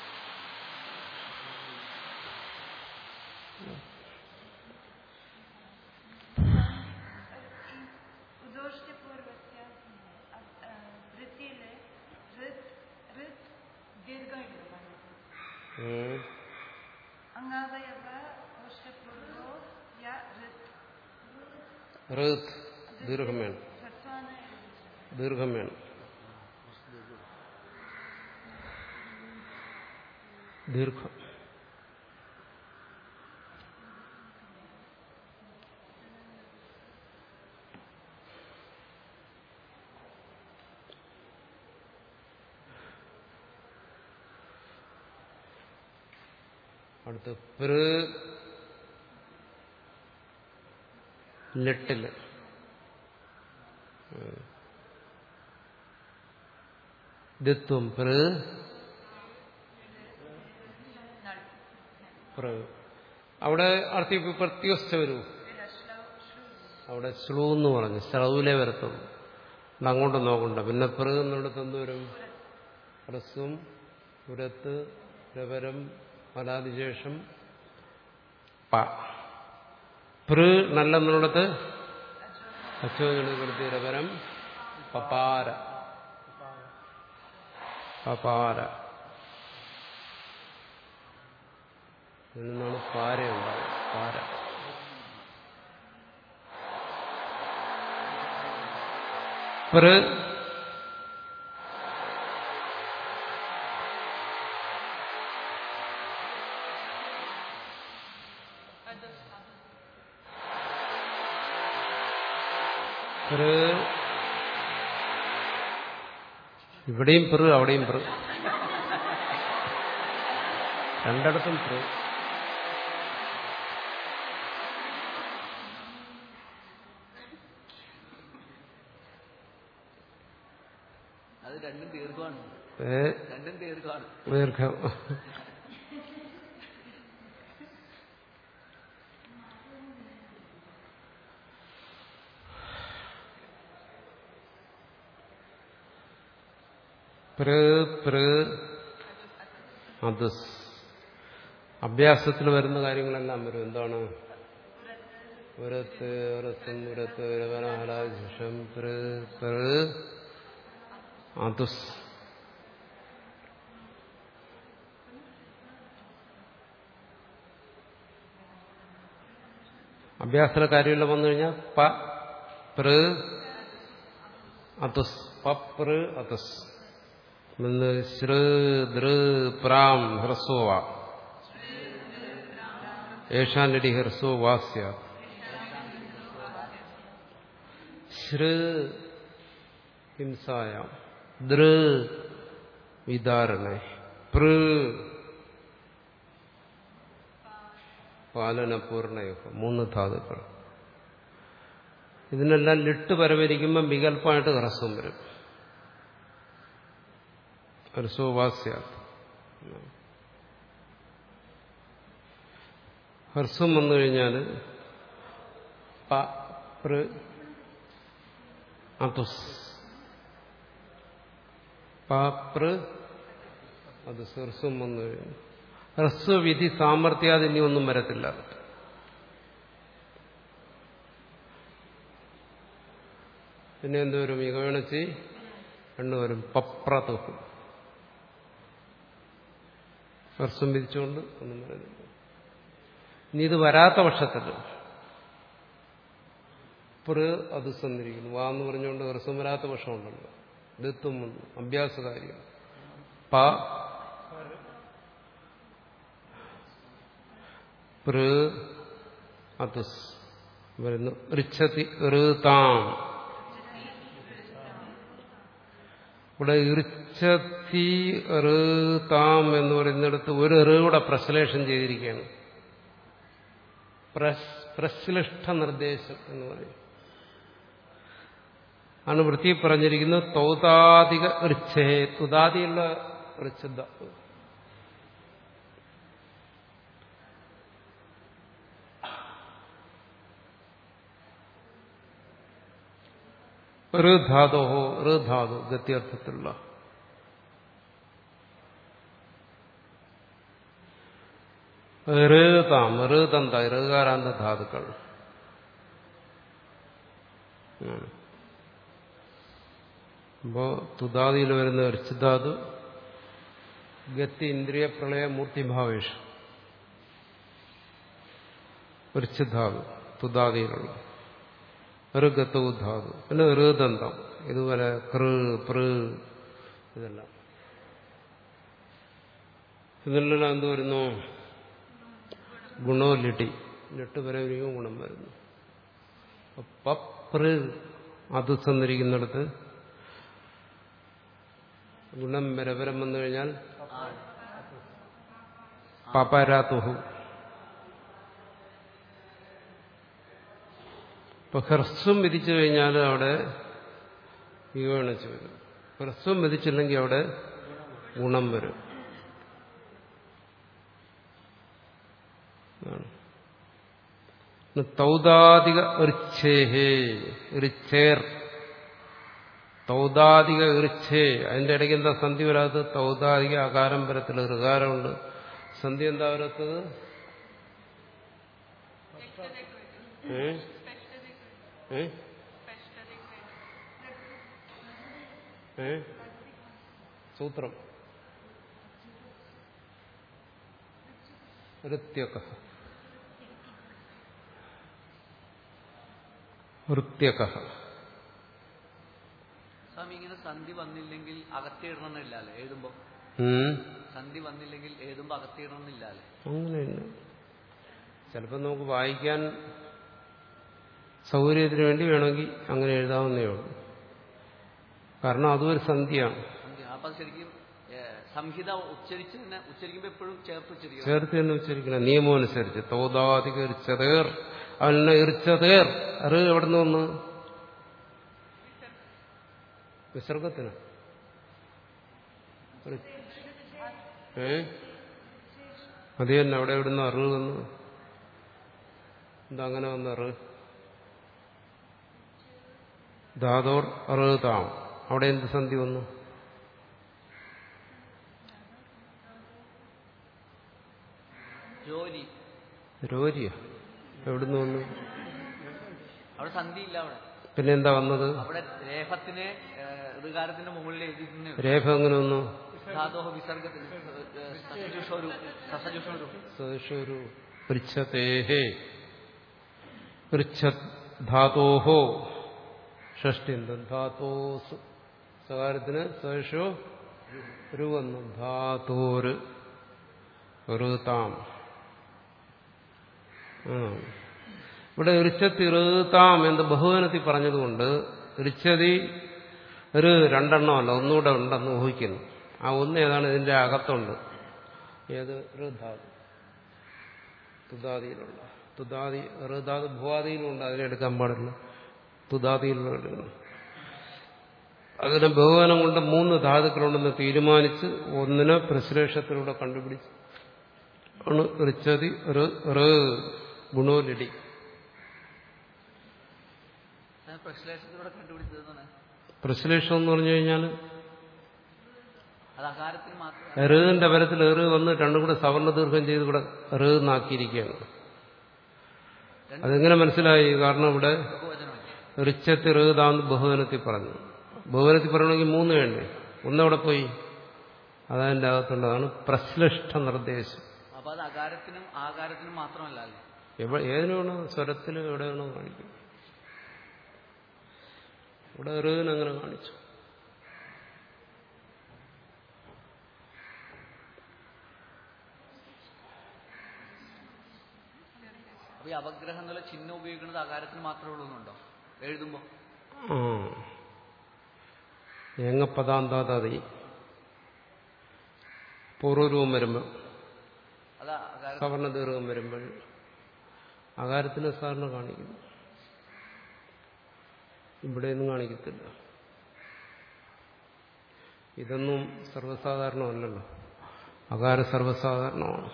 ഉദോഷ്ടപൂർവസ്യ വൃത്തിയില് ഋത് ഋത് ദീർഘമായിട്ട് ഉം. അംഗാവയവ ഓഷ്ടപൂർവോ യ ഋത് ഋത് ദീർഘം വേണം ഹ്രസ്വാന ദീർഘം വേണം ദീർഘം അടുത്ത് പൃ ലെട്ടില് ദിത്വം പൃ പൃ അവിടെ അർത്ഥി പ്രത്യോസ്ഥ വരൂ അവിടെ ശ്ലൂ എന്ന് പറഞ്ഞു ശ്രൗലെ വരത്തുള്ളൂ അവിടെ അങ്ങോട്ട് നോക്കണ്ട പിന്നെ പൃ എന്നിടത്ത് എന്ത് വരും ഹ്രസ്വം പുരത്ത് രവരം ഫലാതിശേഷം പ പൃ നല്ലെന്നുള്ളത് അച്ചോജനപ്പെടുത്തി രവരം പപാര പപാര ഇതിൽ നിന്നാണ് പാര ഉണ്ടാവുക പാര പൃ പൃ ഇവിടെയും പൃ അവിടെയും പൃ രണ്ടിടത്തും പൃ അത് രണ്ടും ദീർഘമാണ് ഏ രണ്ടും ദീർഘമാണ് ദീർഘം പൃ പൃ അതുസ് അഭ്യാസത്തിൽ വരുന്ന കാര്യങ്ങളെല്ലാം വരും എന്താണ് ഉരത്ത് ഉറത്തും ഉരത്ത് ഉരവനാലാശം പൃ പൃ അതുസ് അഭ്യാസത്തിലെ കാര്യമെല്ലാം വന്നു കഴിഞ്ഞാൽ പ പൃ അതുസ് പപ്ര അതുസ് നിന്ന് ശ്ര് ദൃ പ്രാം ഹ്രസ്വവ ഏഷാനടി ഹ്രസ്വ വാസ്യ ശ്ര് ഹിംസായാം ദൃ വിദാരണ പൃ പാലനപൂർണയുഹ മൂന്ന് ധാതുക്കൾ ഇതിനെല്ലാം ലിട്ട് പരവരിക്കുമ്പോൾ വികല്പമായിട്ട് ഹ്രസ്വം വരും ഹ്രസ്വവാസ്യ ഹ്രസ്വം വന്നു കഴിഞ്ഞാൽ പ പൃ അതുസ് പാപ്ര അത് ഹ്രസ്വം വന്നു കഴിഞ്ഞു ഹ്രസ്വവിധി സാമർഥ്യാതി ഇനി ഒന്നും വരത്തില്ല പിന്നെ എന്തുവരും ഇകവണച്ചി രണ്ടുവരും പപ്രതുഹ് ഹ്രസ്വം വിധിച്ചുകൊണ്ട് ഒന്നും വരുന്നില്ല ഇനി ഇത് വരാത്ത പക്ഷത്തിൽ പ്ര അത് സന്നിരിക്കുന്നു വാ എന്ന് പറഞ്ഞുകൊണ്ട് ഹ്രസ്വം വരാത്ത പക്ഷമുണ്ടല്ലോ ദത്വം വന്നു അഭ്യാസകാര്യം പ പൃ അതുസ് വരുന്നു ഋച്ഛതി ഋതാം ഇവിടെ ഇർച്ചത്തി ഋതാം എന്ന് പറയുന്നിടത്ത് ഒരു ഋയുടെ പ്രശ്ലേഷം ചെയ്തിരിക്കുകയാണ് പ്രശ്ലിഷ്ട നിർദ്ദേശം എന്ന് പറയും ആണ് വൃത്തി പറഞ്ഞിരിക്കുന്നത് തൗതാധിക ഋച്ഛേ തുതാദിയുള്ള ഋച്ഛത ഋധാതോഹോ ഋധാതു ഗത്യർത്ഥത്തിലുള്ള ഋതാം ഋതന്ത ഋകാരാന്ത ധാതുക്കൾ അപ്പോ തുതാദിയിൽ വരുന്ന ഋച്ചിധാതു ഗത്തി ഇന്ദ്രിയ പ്രളയ മൂർത്തിഭാവേഷ ഋച്ചിധാതു തുതാദിയിലുള്ള ഋഗത്തവും ധാതു പിന്നെ ഋതന്തം ഇതുപോലെ കൃ പൃ ഇതെല്ലാം ഇതിലെല്ലാം എന്ത് വരുന്നു ഗുണോ ലിട്ടി ലിട്ട് വരവിരിക്കും ഗുണം വരുന്നു പപ്ര അത് സന്നിരിക്കുന്നിടത്ത് ഗുണം വരവരം വന്നു കഴിഞ്ഞാൽ പപരതുഹു ഇപ്പൊ ഹ്രസ്വം വിധിച്ചു കഴിഞ്ഞാൽ അവിടെ വിവേണിച്ചു വരും ഹ്രസ്വം വിധിച്ചില്ലെങ്കിൽ അവിടെ ഗുണം വരും അതാണ്. തൗദാദിക ഋച്ഛേഹേ ഋച്ഛേർ തൗദാദിക ഋച്ഛേ അതിന്റെ ഇടയ്ക്ക് എന്താ സന്ധി വരാത്തത് തൗദാദിക അകാരം വരത്തില്ല ഋകാരമുണ്ട് സന്ധി എന്താ വരാത്തത് ഏ? ഏ? ഏ? സൂത്രം ഋത്യക ഋത്യക സ്വാമി ഇങ്ങനെ സന്ധി വന്നില്ലെങ്കിൽ അകത്തിടണമെന്നില്ലല്ലേ എഴുതുമ്പോ ഉം. സന്ധി വന്നില്ലെങ്കിൽ എഴുതുമ്പോ അകത്തിടണമെന്നില്ലല്ലേ അങ്ങനെയുണ്ട് ചിലപ്പോൾ നമുക്ക് വായിക്കാൻ സൗകര്യത്തിന് വേണ്ടി വേണമെങ്കിൽ അങ്ങനെ എഴുതാവുന്നേ ഉള്ളൂ കാരണം അതും ഒരു സന്ധിയാണ് സന്ധി അപ്പൊ അത് ശരിക്കും ഏ, സംഹിത ഉച്ചരിച്ച് തന്നെ ഉച്ചരിക്കുമ്പോ എപ്പോഴും ചേർത്ത് ഉച്ചരിക്കണം ചേർത്ത് തന്നെ ഉച്ചരിക്കണം നിയമം അനുസരിച്ച് തോതാധിക ഇറിച്ചതേർ അവനെ ഇറിച്ചതേർ അത് എവിടെ നിന്ന് വന്ന് വിസർഗത്തിന് ഏ അത് തന്നെ അവിടെ എവിടുന്ന് അറിവ് വന്നു എന്താ അങ്ങനെ വന്ന അറിവ് ധാതോർ അറിവ് താം അവിടെ എന്ത് സന്ധി വന്നു ജോലി രോരിയ എവിടുന്ന് വന്നു അവിടെ സന്ധി ഇല്ല അവിടെ പിന്നെ എന്താ വന്നത് അവിടെ രേഫത്തിന് ഋകാരത്തിന്റെ മുകളിൽ എഴുതിയിരുന്നേ ഉള്ളൂ. രേഖ എങ്ങനെ വന്നു ധാതോഹ വിസർഗത്തിന് സസജുഷോരു സസജുഷോരു സദൃശൊരു പൃച്ഛതേഹേ പൃച്ഛ ധാതോഹോ ഷഷ്ടിന്തം ധാതോസ് സകാരത്തിന് സദൃശോ ഒരു വന്നു ധാതോര് ഋതാം ആ. ഇവിടെ ഋച്ചത്തി ഋതാം എന്ന് ബഹുവനത്തിൽ പറഞ്ഞതുകൊണ്ട് ഋച്ചതി ഒരു രണ്ടെണ്ണമല്ല ഒന്നുകൂടെ ഉണ്ടെന്ന് ഊഹിക്കുന്നു ആ ഒന്ന് ഏതാണ് ഇതിന്റെ അകത്തുണ്ട് ഏത് ഋധാതു തുതാദിയിലുള്ള തുതാദി ഋതാദ് ഭുവാദിയിലുണ്ട് അതിനെടുക്കാൻ പാടില്ല തുതാദിയിലുള്ള എടുക്കണം അതിന് ബഹുവനം കൊണ്ട് മൂന്ന് ധാതുക്കളുണ്ടെന്ന് തീരുമാനിച്ച് ഒന്നിനെ പ്രശ്ലേഷത്തിലൂടെ കണ്ടുപിടിച്ച് ആണ് ഋച്ചതി റ് ഗുണോലിടി പ്രശ്ലേഷത്തിലൂടെ കണ്ടുപിടിച്ചതെന്നാണ് പ്രശ്ലേഷം എന്ന് പറഞ്ഞു കഴിഞ്ഞാൽ അത് അകാരത്തിന് മാത്രം ഋതിന്റെ പരത്തിൽ എറ് വന്ന് രണ്ടും കൂടെ സവർണ ദീർഘം ചെയ്ത് ഇവിടെ റ് നാക്കിയിരിക്കുകയാണ് അതെങ്ങനെ മനസ്സിലായി കാരണം ഇവിടെ ബഹുവചനമല്ല ഋച്ചത്തി ഋതാന്ന് ബഹുവനത്തിൽ പറഞ്ഞു ബഹുവനത്തിൽ പറയണമെങ്കിൽ മൂന്ന് വേണ്ടേ ഒന്നവിടെ പോയി അതതിൻ്റെ അകത്തുള്ളതാണ് പ്രശ്ലിഷ്ട നിർദ്ദേശം അപ്പൊ അത് അകാരത്തിനും ആകാരത്തിനും മാത്രമല്ല അല്ലേ എവിടെ ഏതിനു വേണോ സ്വരത്തിൽ എവിടെ വേണോ കാണിക്കും ഇവിടെ ഋതിന് അങ്ങനെ കാണിച്ചു അപ്പൊ ഈ അപഗ്രഹം എന്നുള്ള ചിഹ്നം ഉപയോഗിക്കുന്നത് അകാരത്തിന് മാത്രമേ ഉള്ളൂ എന്നുണ്ടോ എഴുതുമ്പോ ആ ഏങ്ങപ്പദാന്താതി പൂർവരൂപം വരുമ്പോൾ അത് അകാരം സവർണ ദീർഘം വരുമ്പോൾ അകാരത്തിന് സാറിന് കാണിക്കുന്നു ഇവിടെയൊന്നും കാണിക്കത്തില്ല ഇതൊന്നും സർവ്വസാധാരണമല്ലല്ലോ അകാര സർവ്വസാധാരണമാണ്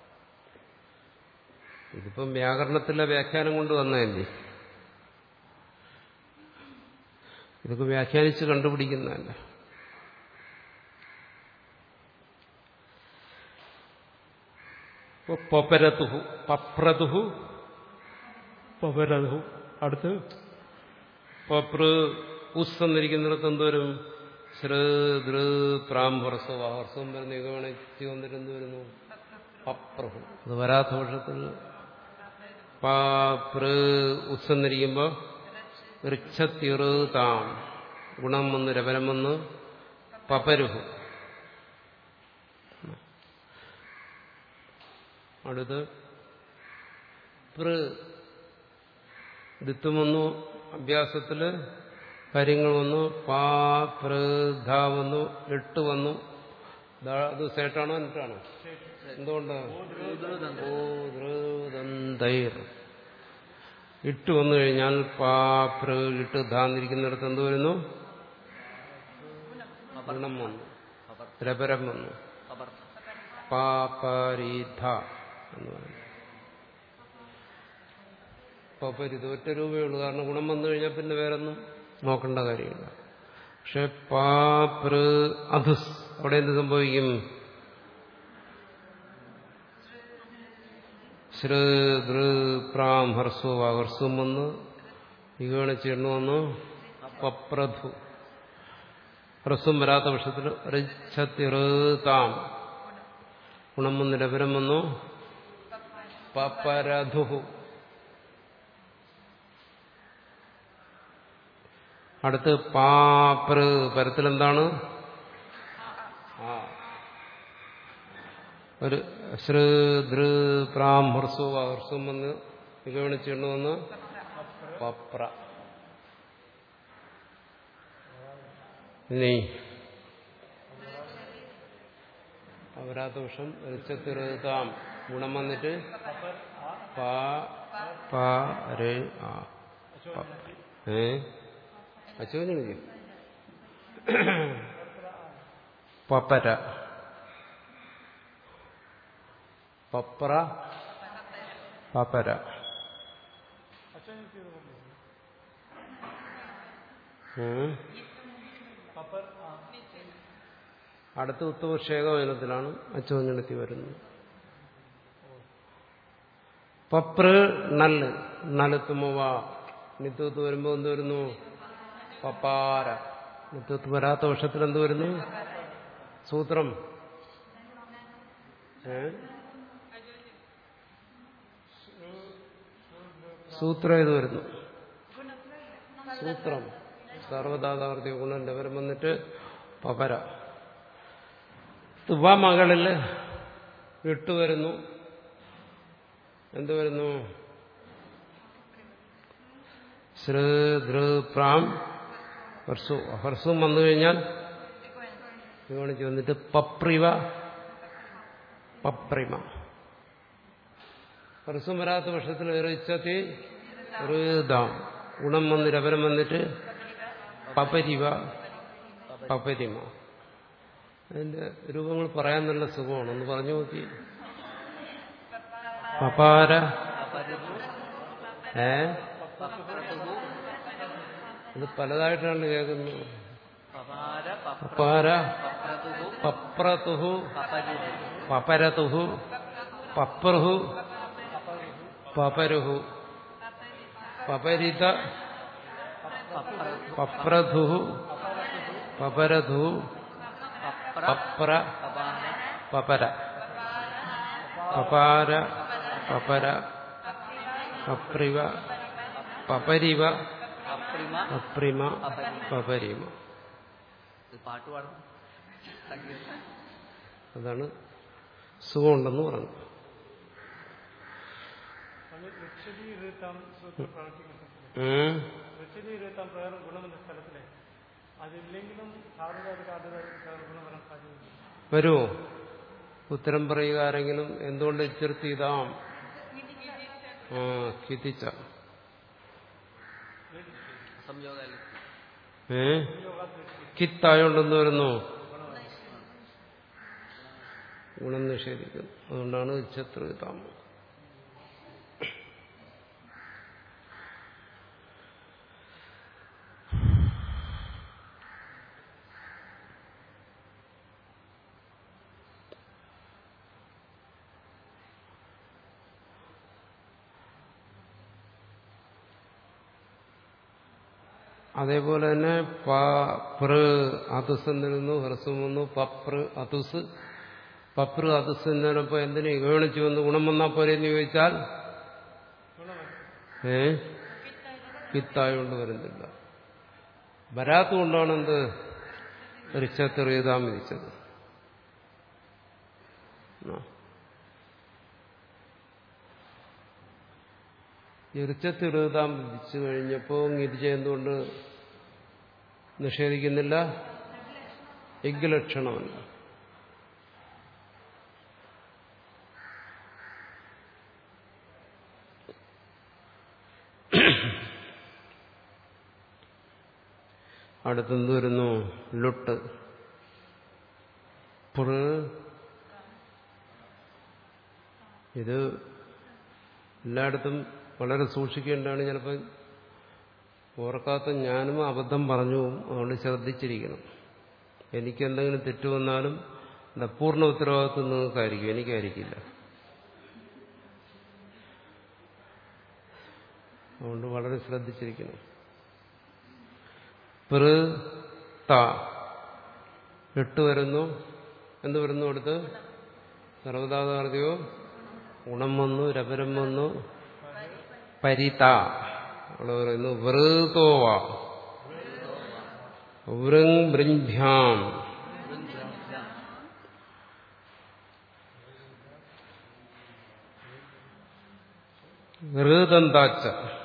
ഇതിപ്പം വ്യാകരണത്തിലെ വ്യാഖ്യാനം കൊണ്ട് വന്നതല്ലേ ഇതൊക്കെ വ്യാഖ്യാനിച്ച് കണ്ടുപിടിക്കുന്നതല്ല പപരതുഹു പപ്രതുഹു പപരതുഹു അടുത്ത് പപ്ര ഉസ് എന്നിരിക്കുന്നിടത്ത് എന്തോരും ശ്ര ദൃ പ്രാം ഹർസവ ഹർസവം വരുന്ന യുഗമണത്തി വന്നിട്ട് എന്ത് വരുന്നു പപ്രഹു അത് വരാത്ത പക്ഷത്തിൽ പൃ ഉസ് എന്നിരിക്കുമ്പോൾ ഋക്ഷത്തിറ് താം ഗുണം വന്ന് രവരം വന്ന് പപരുഹു അടുത്ത് പൃ ദിത്വം വന്നു അഭ്യാസത്തില് കാര്യങ്ങൾ വന്നു പാ പൃ ധ വന്നു എട്ട് വന്നു ദാ- അത് സേട്ടാണോ എന്നിട്ടാണോ എന്തുകൊണ്ട് ഊദൃതന്തൈർ ഇട്ട് വന്നു കഴിഞ്ഞാൽ പാ പ്ര ഇട്ട് ധാന്നിരിക്കുന്നിടത്ത് എന്ത് വരുന്നു ഗുണം വന്നു രപരം വന്നു അപർഥം പാപരീധ എന്ന് പറയുന്നു പപരിത ഒറ്റ രൂപയേ ഉള്ളൂ കാരണം ഗുണം വന്നു കഴിഞ്ഞാൽ പിന്നെ വേറൊന്നും നോക്കേണ്ട കാര്യമില്ല പക്ഷെ പാപൃ അധുസ് അവിടെ എന്ത് സംഭവിക്കും ശ്ര ഗൃ പ്രാം ഹർസോ ഹർസും വന്ന് ഇകണിച്ചെണ്ണു വന്നു പപ്രധു ഹ്രസ്വം വരാത്ത പക്ഷത്തിൽ റിച്ഛത്തിറുതാം ഗുണം വന്ന് രപരം വന്നു പപരധു അടുത്ത് പാപ്ര പരത്തിൽ എന്താണ് ആ ഒരു ശ്ര ദൃ പ്രാം ഹർസോ ഹർസും വന്ന് മികവണിച്ചെണ്ണു വന്ന് പപ്ര ഇനി അവരാത്ത വർഷം റിച്ചത്തിറുതാം ഗുണം വന്നിട്ട് പ പ രെ ആ പ. ഏ അച്ചോദിക്കും പപ്പര പപ്ര പപ്പര ഉം. അടുത്ത ഉത്തവക്ഷേകവചനത്തിലാണ് അച്ചോഞ്ഞെടുത്തി വരുന്നത് പപ്ര നല്ല് നലുത്തുമവ നിത്യത്ത് വരുമ്പോൾ എന്ത് വരുന്നു പപ്പാര നിത്യത്ത് വരാത്ത വർഷത്തിൽ എന്ത് വരുന്നു സൂത്രം ഏ സൂത്രം ഇത് വരുന്നു സൂത്രം സർവദാതാവർത്തി ഗുണം രവരം വന്നിട്ട് പപര തുവ മകളില് ഇട്ട് വരുന്നു എന്ത് വരുന്നു ശ്ര ദൃ പ്രാം ഹർസു ഹർസും വന്നു കഴിഞ്ഞാൽ വിവണിച്ച് വന്നിട്ട് പപ്രിവ പപ്രിമ ഹർസും വരാത്ത പക്ഷത്തിൽ എറിച്ചത്തി ഋതാം ഗുണം വന്ന് രവരം വന്നിട്ട് പപരിവ പപരിമ അതിന്റെ രൂപങ്ങൾ പറയാൻ നല്ല സുഖമാണ് ഒന്ന് പറഞ്ഞു നോക്കി പപാര ഏ ഇത് പലതായിട്ടാണ് കേൾക്കുന്നത് പപാര പപാര പപ്രതുഹു പപ്രതുഹു പപരുഹു പപരതുഹു പപ്രഹു പപരുഹു പപരിത പപ്രധു പപരധു പപ്ര പപ്ര പപാര പപര പപാര പപര പപ്രിവ പപരിവ അപ്രിമ പപ്രിമ പപരിമ ഇത് പാട്ട് പാടണം സംഗീതം അതാണ് സുഖമുണ്ടെന്ന് പറഞ്ഞു ഋക്ഷതി ഇരുത്താം സൂത്രം പ്രവർത്തിക്കുന്ന ഉം. ഋക്ഷതി ഇരുത്താം പ്രകാരം ഗുണമെന്ന സ്ഥലത്തിലെ അതില്ലെങ്കിലും സാധുതായിട്ട് ആദ്യതായിട്ട് ഗുണം വരാൻ സാധ്യതയുണ്ട് വരുമോ ഉത്തരം പറയുക ആരെങ്കിലും എന്തുകൊണ്ട് ഇച്ചിർത്തിതാം ആ കിത്തിച്ച സംയോഗാലി ഏ കിത്തായോണ്ടെന്ന് വരുന്നു ഗുണം നിഷേധിക്കുന്നു അതുകൊണ്ടാണ് ഇച്ഛത്രിതാം അതേപോലെ തന്നെ പ പൃ അതുസ് എന്നിരുന്നു ഹ്രസ്വം വന്നു പപ്ര അതുസ് പപ്ര അതുസ് എന്നിരുന്നപ്പോ എന്തിനു ഗവണിച്ചു വന്ന് ഗുണം വന്നാൽ പോലെ എന്ന് ചോദിച്ചാൽ ഏ കിത്തായോണ്ട് വരുന്നില്ല വരാത്തുകൊണ്ടാണ് എന്ത് റിച്ചത്തെറിയതാൻ വിധിച്ചത് ആ. ഇറിച്ചത്തിറുതാൻ വിധിച്ചു കഴിഞ്ഞപ്പോൾ ഗിരിജ എന്തുകൊണ്ട് നിഷേധിക്കുന്നില്ല യജ്ഞലക്ഷണമല്ല അടുത്തെന്ത് വരുന്നു ലുട്ട് പൃ ഇത് എല്ലായിടത്തും വളരെ സൂക്ഷിക്കേണ്ടതാണ് ചിലപ്പോൾ ഓർക്കാത്ത ഞാനും അബദ്ധം പറഞ്ഞു പോകും അതുകൊണ്ട് ശ്രദ്ധിച്ചിരിക്കണം എനിക്കെന്തെങ്കിലും തെറ്റ് വന്നാലും എന്താ പൂർണ്ണ ഉത്തരവാദിത്വം നിങ്ങൾക്കായിരിക്കും എനിക്കായിരിക്കില്ല അതുകൊണ്ട് വളരെ ശ്രദ്ധിച്ചിരിക്കണം പൃ ത എട്ട് വരുന്നു എന്ത് വരുന്നു അടുത്ത് സർവതാതാർദ്യോ ഗുണം വന്നു രപരം വന്നു പരിത അവിടെ പറയുന്നു വൃതോവ വൃങ് ബൃഞ്ഭ്യാം ഋതന്താച്ച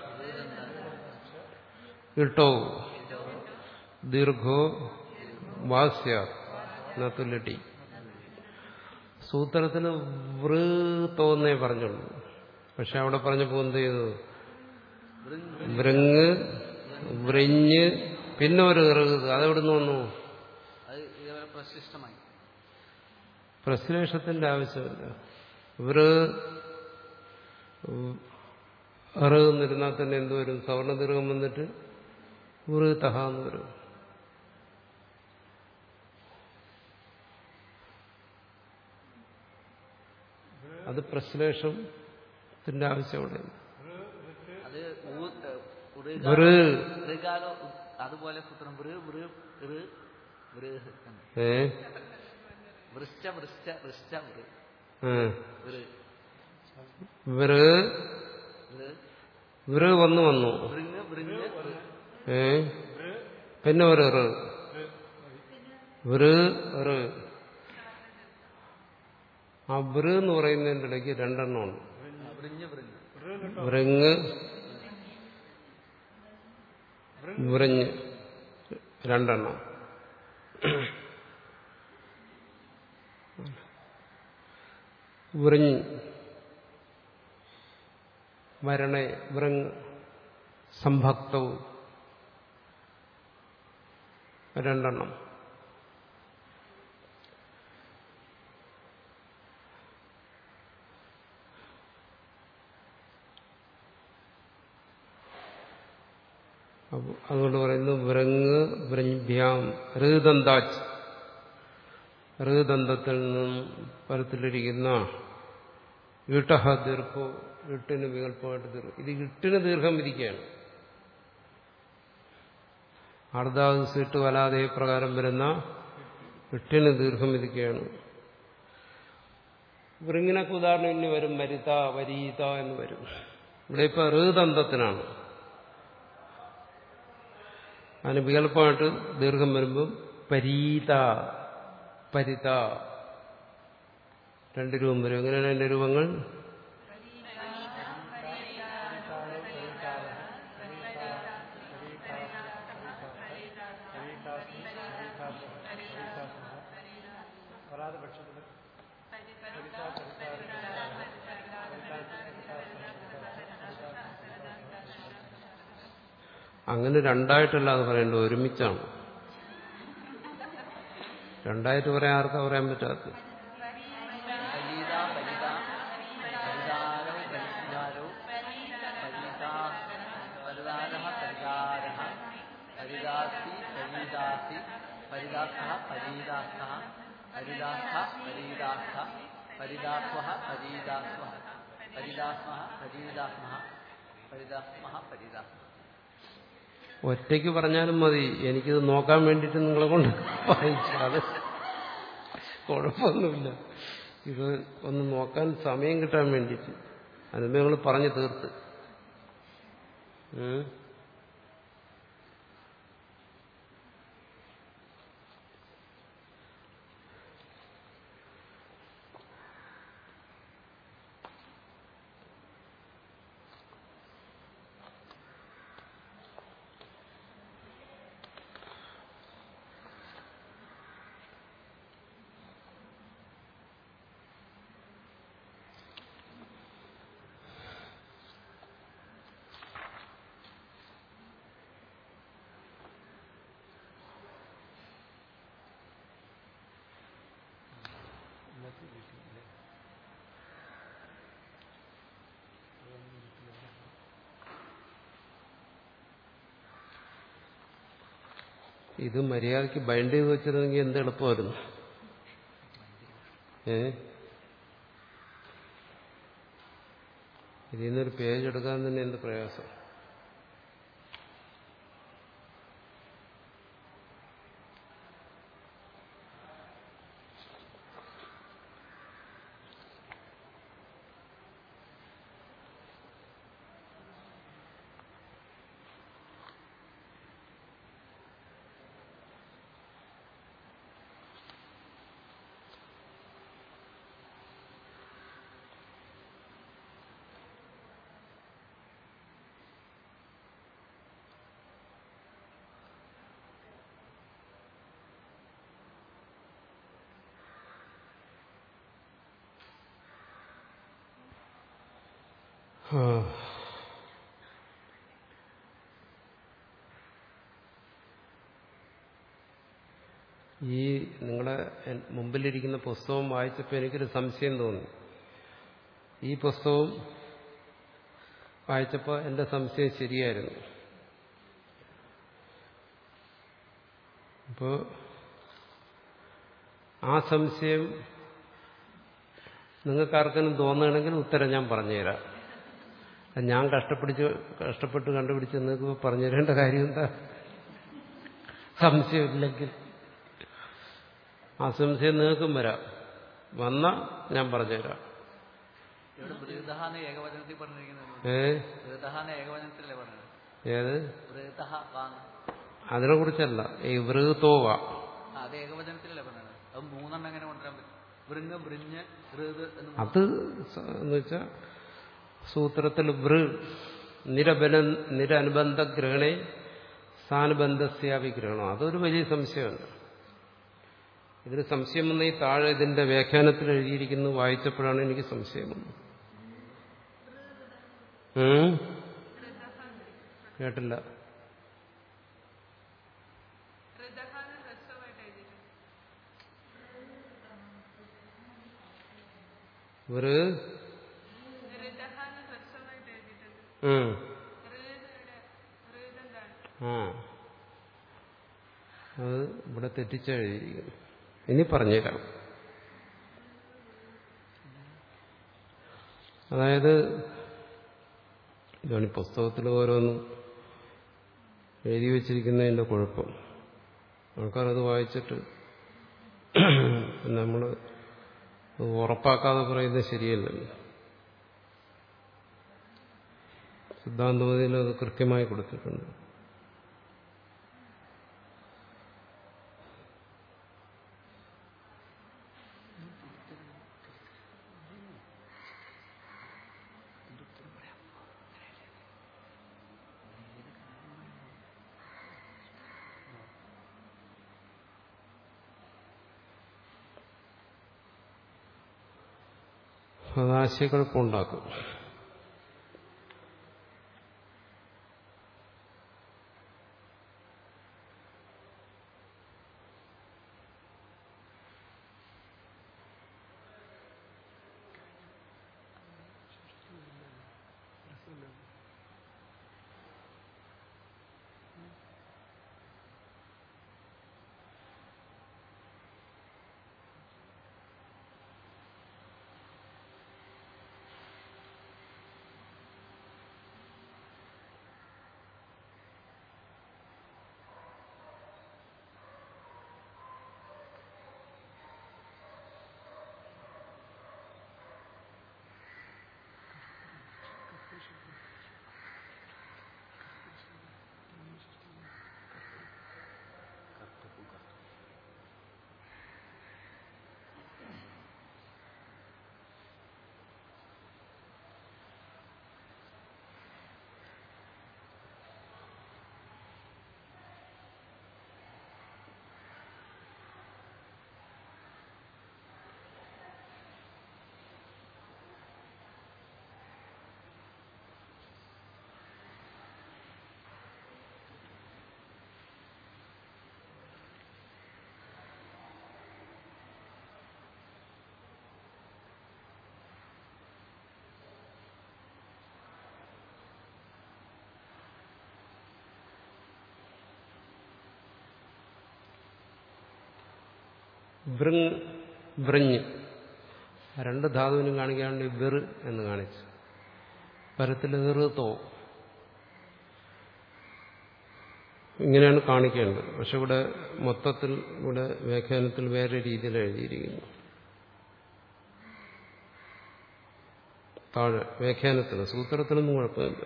ഇട്ടോ ദീർഘോ വാസ്യ നത്തുലട്ടി സൂത്രത്തിന് വൃത്തോന്നേ പറഞ്ഞുള്ളൂ പക്ഷെ അവിടെ പറഞ്ഞപ്പോ എന്ത് ചെയ്തു വൃങ് വൃഞ്ഞ് പിന്നെ ഒരു ഋത് അതെവിടുന്ന് വന്നു അത് ഇതേപോലെ പ്രശിഷ്ടമായി പ്രശ്ലേഷത്തിന്റെ ആവശ്യമില്ല വൃ റ് എന്നിരുന്നാൽ തന്നെ എന്ത് വരും സവർണ ദീർഘം വന്നിട്ട് വൃ തഹ എന്ന് വരും അത് പ്രശ്ലേഷത്തിന്റെ ആവശ്യം അവിടെ അത് ഊ- ഏഹ് ഉറുകാലോ- വൃ ഉറുകാലോ അതുപോലെ സൂത്രം വൃ വൃ വൃ വൃ എന്ന്. ഏ വൃശ്ച വൃശ്ച വൃശ്ച വൃ ഏ. വൃ വൃ വൃ വൃ വന്നു വന്നു വൃങ് വൃങ് വൃ. ഏ പിന്നെ ഒരു റ് വൃ റ് ആ വൃ എന്ന് പറയുന്നതിന്റെ ഇടയ്ക്ക് രണ്ടെണ്ണമുണ്ട് വൃഞ്ഞ് വൃങ് വൃങ് വൃഞ്ഞ് രണ്ടെണ്ണം വൃഞ്ഞ് വരണേ വൃങ് സംഭക്തവും രണ്ടെണ്ണം അപ്പൊ അതുകൊണ്ട് പറയുന്നു വൃങ് വൃഞ്ഭ്യാം ഋതന്താച്ച് ഋതന്തത്തിൽ നിന്നും പരത്തിലിരിക്കുന്ന ഇട്ടഹ ദീർഘോ ഇട്ടിന് വികല്പമായിട്ട് ദീർഘം ഇത് ഇട്ടിന് ദീർഘം വിധിക്കുകയാണ് അർദ്ധാദ് ഇട്ട് വലാതെ പ്രകാരം വരുന്ന ഇട്ടിന് ദീർഘം വിധിക്കുകയാണ് വൃങ്ങിനൊക്കെ ഉദാഹരണം ഇനി വരും വരിത വരീത എന്ന് വരും ഇവിടെ ഇപ്പൊ ഋതന്തത്തിനാണ് അതിന് വികല്പമായിട്ട് ദീർഘം വരുമ്പം പരീത പരിത രണ്ട് രൂപം വരും എങ്ങനെയാണ് അതിന്റെ രൂപങ്ങൾ പരാതപക്ഷത്തില് അങ്ങനെ രണ്ടായിട്ടല്ല അത് പറയേണ്ടത് ഒരുമിച്ചാണ് രണ്ടായിട്ട് പറയാൻ ആർക്കാ പറയാൻ പറ്റാത്ത ഫലീത ഫലിത ഫലിതാരോ ഫലിതാരോ ഫലിതാ ഫലിതാരഃ ഫലിതാരഃ ഫലിതാസി ഫലിതാസി ഫലിതാസഃ ഫലിതാസഃ ഫലിതാസഃ ഫലിതാസഃ ഫലിതാസ്വഃ ഫലിതാസ്വഃ ഫലിതാസ്മഃ ഫലിതാസ്മഃ ഫലിതാസ്മഃ ഫലിതാസ്മഃ ഒറ്റയ്ക്ക് പറഞ്ഞാലും മതി എനിക്കിത് നോക്കാൻ വേണ്ടിയിട്ട് നിങ്ങളെ കൊണ്ട് വായിച്ചാൽ കുഴപ്പമൊന്നുമില്ല ഇത് ഒന്ന് നോക്കാൻ സമയം കിട്ടാൻ വേണ്ടിയിട്ട് അതിന് നിങ്ങൾ പറഞ്ഞു തീർത്ത് ഉം. ഇത് മര്യാദയ്ക്ക് ബൈൻഡ് ചെയ്ത് വെച്ചിരുന്നെങ്കിൽ എന്ത് എളുപ്പമായിരുന്നു ഏ ഇതിൽ നിന്നൊരു പേജ് എടുക്കാൻ തന്നെ എന്ത് പ്രയാസം ആ. ഈ നിങ്ങളുടെ എൻ- മുമ്പിലിരിക്കുന്ന പുസ്തകം വായിച്ചപ്പോൾ എനിക്കൊരു സംശയം തോന്നി ഈ പുസ്തകവും വായിച്ചപ്പോൾ എൻ്റെ സംശയം ശരിയായിരുന്നു അപ്പോൾ ആ സംശയം നിങ്ങൾക്കാർക്കെങ്കിലും തോന്നുകയാണെങ്കിൽ ഉത്തരം ഞാൻ പറഞ്ഞുതരാം അത് ഞാൻ കഷ്ടപ്പിടിച്ച് കഷ്ടപ്പെട്ട് കണ്ടുപിടിച്ച് നിങ്ങൾക്ക് പറഞ്ഞു തരേണ്ട കാര്യം എന്താ സംശയമില്ലെങ്കിൽ ആ സംശയം നിങ്ങൾക്കും വരാം വന്ന ഞാൻ പറഞ്ഞുതരാം ഇവിടെ വൃതഹാന്ന് ഏകവചനത്തിൽ പറഞ്ഞിരിക്കുന്നത് ഏ വൃതഹാന്ന് ഏകവചനത്തിലല്ലേ പറഞ്ഞത് ഏത് വൃതഹ വാങ് അതിനെ കുറിച്ചല്ല ഈ വൃതോവ ആ, അത് ഏകവചനത്തിലല്ലേ പറഞ്ഞത് അത് മൂന്നെണ്ണം എങ്ങനെ കൊണ്ടുവരാൻ പറ്റും വൃങ് ബ്രിഞ്ഞ് ഋത് എന്ന് മൂന്ന് അത് സ- എന്ന് വെച്ചാൽ സൂത്രത്തിൽ വൃ നിരബന നിരനുബന്ധ ഗ്രഹണേ സ്ഥാനുബന്ധസ്യാപി ഗ്രഹണം അതൊരു വലിയ സംശയമുണ്ട് ഇതിന് സംശയം വന്ന ഈ താഴെ ഇതിന്റെ വ്യാഖ്യാനത്തിൽ എഴുതിയിരിക്കുന്നു വായിച്ചപ്പോഴാണ് എനിക്ക് സംശയം വന്നത് ഉം? കേട്ടില്ല ഹൃദഹാന്ന് ഹ്രസ്വമായിട്ട് എഴുതിയിട്ടുണ്ട് ഒരു ഹൃദഹാന്ന് ഹ്രസ്വമായിട്ട് എഴുതിയിട്ടുണ്ട് ഉം. ഹൃദയുടെ ഹൃദന്താണ് ആ അത് ഇവിടെ തെറ്റിച്ചെഴുതിയിരിക്കുന്നു ഇനി പറഞ്ഞുതരാം അതായത് ഇതാണ് ഈ പുസ്തകത്തിൽ ഓരോന്നും എഴുതി വച്ചിരിക്കുന്നതിൻ്റെ കുഴപ്പം ആൾക്കാരത് വായിച്ചിട്ട് നമ്മൾ ഉറപ്പാക്കാതെ പറയുന്നത് ശരിയല്ലല്ലോ സിദ്ധാന്തമതിയിൽ അത് കൃത്യമായി കൊടുത്തിട്ടുണ്ട് അത് ആശയക്കുഴപ്പമുണ്ടാക്കും വൃങ് വൃഞ്ഞ് രണ്ട് ധാതുവിനും കാണിക്കാൻ വേണ്ടി വെറ് എന്ന് കാണിച്ചു പരത്തിൽ എറുത്തോ ഇങ്ങനെയാണ് കാണിക്കേണ്ടത് പക്ഷെ ഇവിടെ മൊത്തത്തിൽ ഇവിടെ വ്യാഖ്യാനത്തിൽ വേറെ രീതിയിൽ എഴുതിയിരിക്കുന്നു താഴെ വ്യാഖ്യാനത്തിന് സൂത്രത്തിനൊന്നും കുഴപ്പമില്ല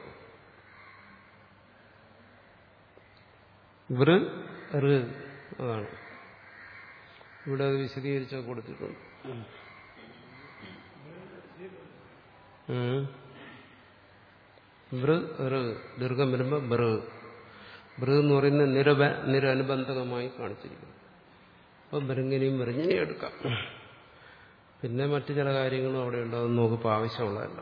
വൃ ഋ അതാണ് ഇവിടെ അത് വിശദീകരിച്ച കൊടുത്തിട്ടുണ്ട് ഉം. വൃ ഋ ദീർഘം വരുമ്പോൾ ബൃ ബൃ എന്ന് പറയുന്ന നിരബ നിരനുബന്ധകമായി കാണിച്ചിരിക്കുന്നു അപ്പം ബൃങ്ങിനെയും ബൃങ്ങിനെയും എടുക്കാം പിന്നെ മറ്റു ചില കാര്യങ്ങളും അവിടെ ഉണ്ട് അതൊന്നും നമുക്കിപ്പോൾ ആവശ്യമുള്ളതല്ല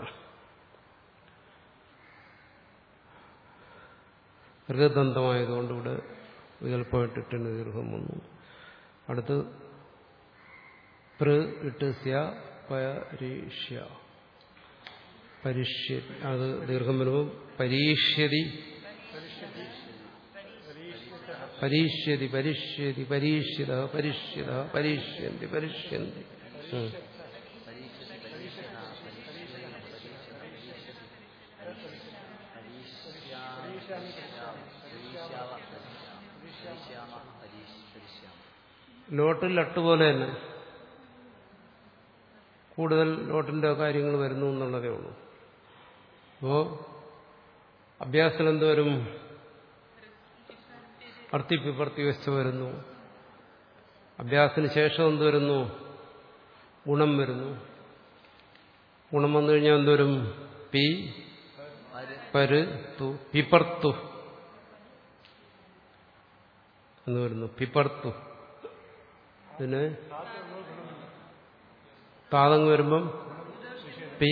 ദീർഘദന്തമായതുകൊണ്ട് ഇവിടെ വികല്പമായിട്ടിട്ട് ദീർഘം വന്നു അടുത്ത് പൃ ഇട്ട് സ്യ പരീഷ്യ പരിഷ്യ അത് ദീർഘം വരുമ്പോൾ പരീഷ്യതി പരീഷ്യതി പരിഷ്യതി പരീക്ഷിത പരിഷ്യത പരീഷ്യന്തി പരിഷ്യന്തി ഉം. ലോട്ടിൽ ലട്ട് പോലെ തന്നെ കൂടുതൽ ലോട്ടിന്റെ കാര്യങ്ങൾ വരുന്നു എന്നുള്ളതേ ഉള്ളൂ അപ്പോ അഭ്യാസത്തിൽ എന്തോരും അർത്ഥിപ്പിപ്പർത്തി വെച്ച് വരുന്നു അഭ്യാസത്തിന് ശേഷം എന്ത് വരുന്നു ഗുണം വരുന്നു ഗുണം വന്നു കഴിഞ്ഞാൽ എന്തോരും പി പര് തു പിപ്പർത്തു എന്ന് വരുന്നു പിപ്പർത്തു പിന്നെ താതങ്ങ് വരുമ്പം പി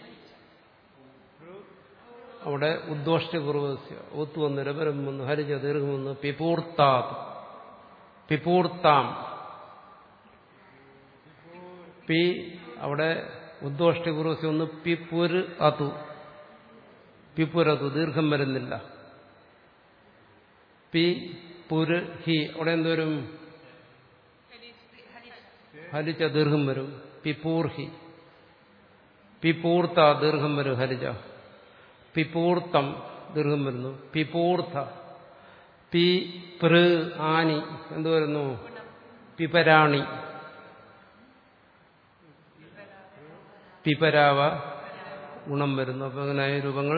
അവിടെ ഉദ്ഘോഷ്ടപൂർവസ്യ ഒത്തു വന്ന് രപരം വന്ന് ഹരിജ ദീർഘം വന്ന് പിപൂർത്താത് പിപൂർത്താം പി അവിടെ ഉദ്ഘോഷ്ടപൂർവസ്യ ഒന്ന് പിപ്പുര് അതു പിപ്പുരതു ദീർഘം വരുന്നില്ല പി പുര് ഹി അവിടെ എന്തോരും ഹരിജ ദീർഘം വരും പിപൂർഹി പിപൂർത്ത ദീർഘം വരും ഹരിജ പിപൂർത്തം ദീർഘം വരുന്നു പിപൂർത്ത പി പൃ ആനി എന്ത് വരുന്നു പിപരാണി പിപരാവ ഗുണം വരുന്നു അപ്പൊ അങ്ങനെയായ രൂപങ്ങൾ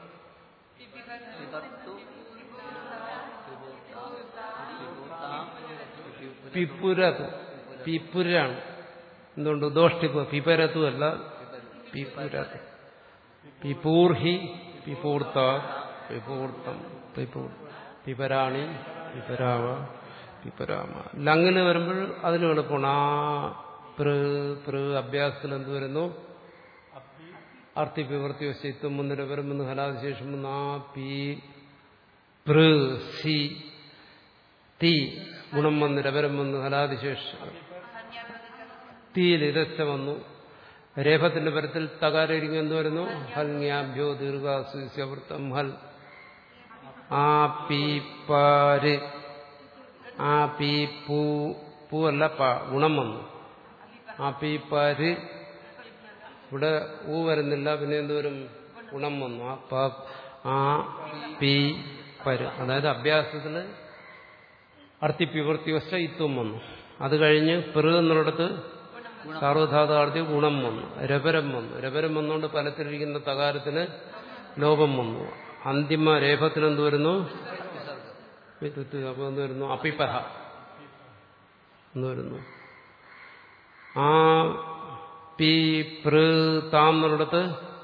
പിപ്പുരത് പിപ്പുരാണ് എന്തുകൊണ്ട് ദോഷ്ടിപ്പ് പിപരത്തു അല്ല പിപ്പുരത് പിപൂർഹി പിപൂർത്ത പിപൂർത്തം പിപൂർ പിപരാണി പിപരാവ പിപരാമ ലങ്ങിന് വരുമ്പോൾ അതിന് എളുപ്പമാണ് ആ പൃ പൃ അഭ്യാസത്തിൽ എന്ത് വരുന്നു അർത്ഥി പിവർത്തി വശിത്വം മുന്നിര വരുമെന്ന് ഹലാശേഷം വന്ന് ആ പി പൃ സി തീ ഗുണം വന്ന് രവരം വന്ന് ഹലാതിശേഷം തീയിൽ ഇരച്ച വന്നു രേഫത്തിന്റെ പരത്തിൽ തകാരിക്കും എന്ത് വരുന്നു ഹൽങ്യാഭ്യോ ദീർഘാസുവൃത്തം ഹൽ ആ പി പാര് ആ പി പൂ പൂ അല്ല പ ഗുണം വന്നു ആ പി പാര് ഇവിടെ ഊ വരുന്നില്ല പിന്നെ എന്തുവരും ഗുണം വന്നു ആ പ ആ പി പര് അതായത് അഭ്യാസത്തില് അർത്ഥിപ്പിവർത്തി വശ ഇത്വം വന്നു അത് കഴിഞ്ഞ് പെറു എന്നുള്ളിടത്ത് സാർവധാതാർത്ഥി ഗുണം വന്നു രപരം വന്നു രപരം വന്നുകൊണ്ട് ഫലത്തിലിരിക്കുന്ന തകാരത്തിന് ലോപം വന്നു അന്തിമ രേഖത്തിന് എന്ത് വരുന്നു വിത്തുത്ത് അപ്പൊ എന്ത് വരുന്നു അപ്പിപ്പഹ എന്ന് വരുന്നു ആ പി പൃ താം എന്നുള്ളിടത്ത്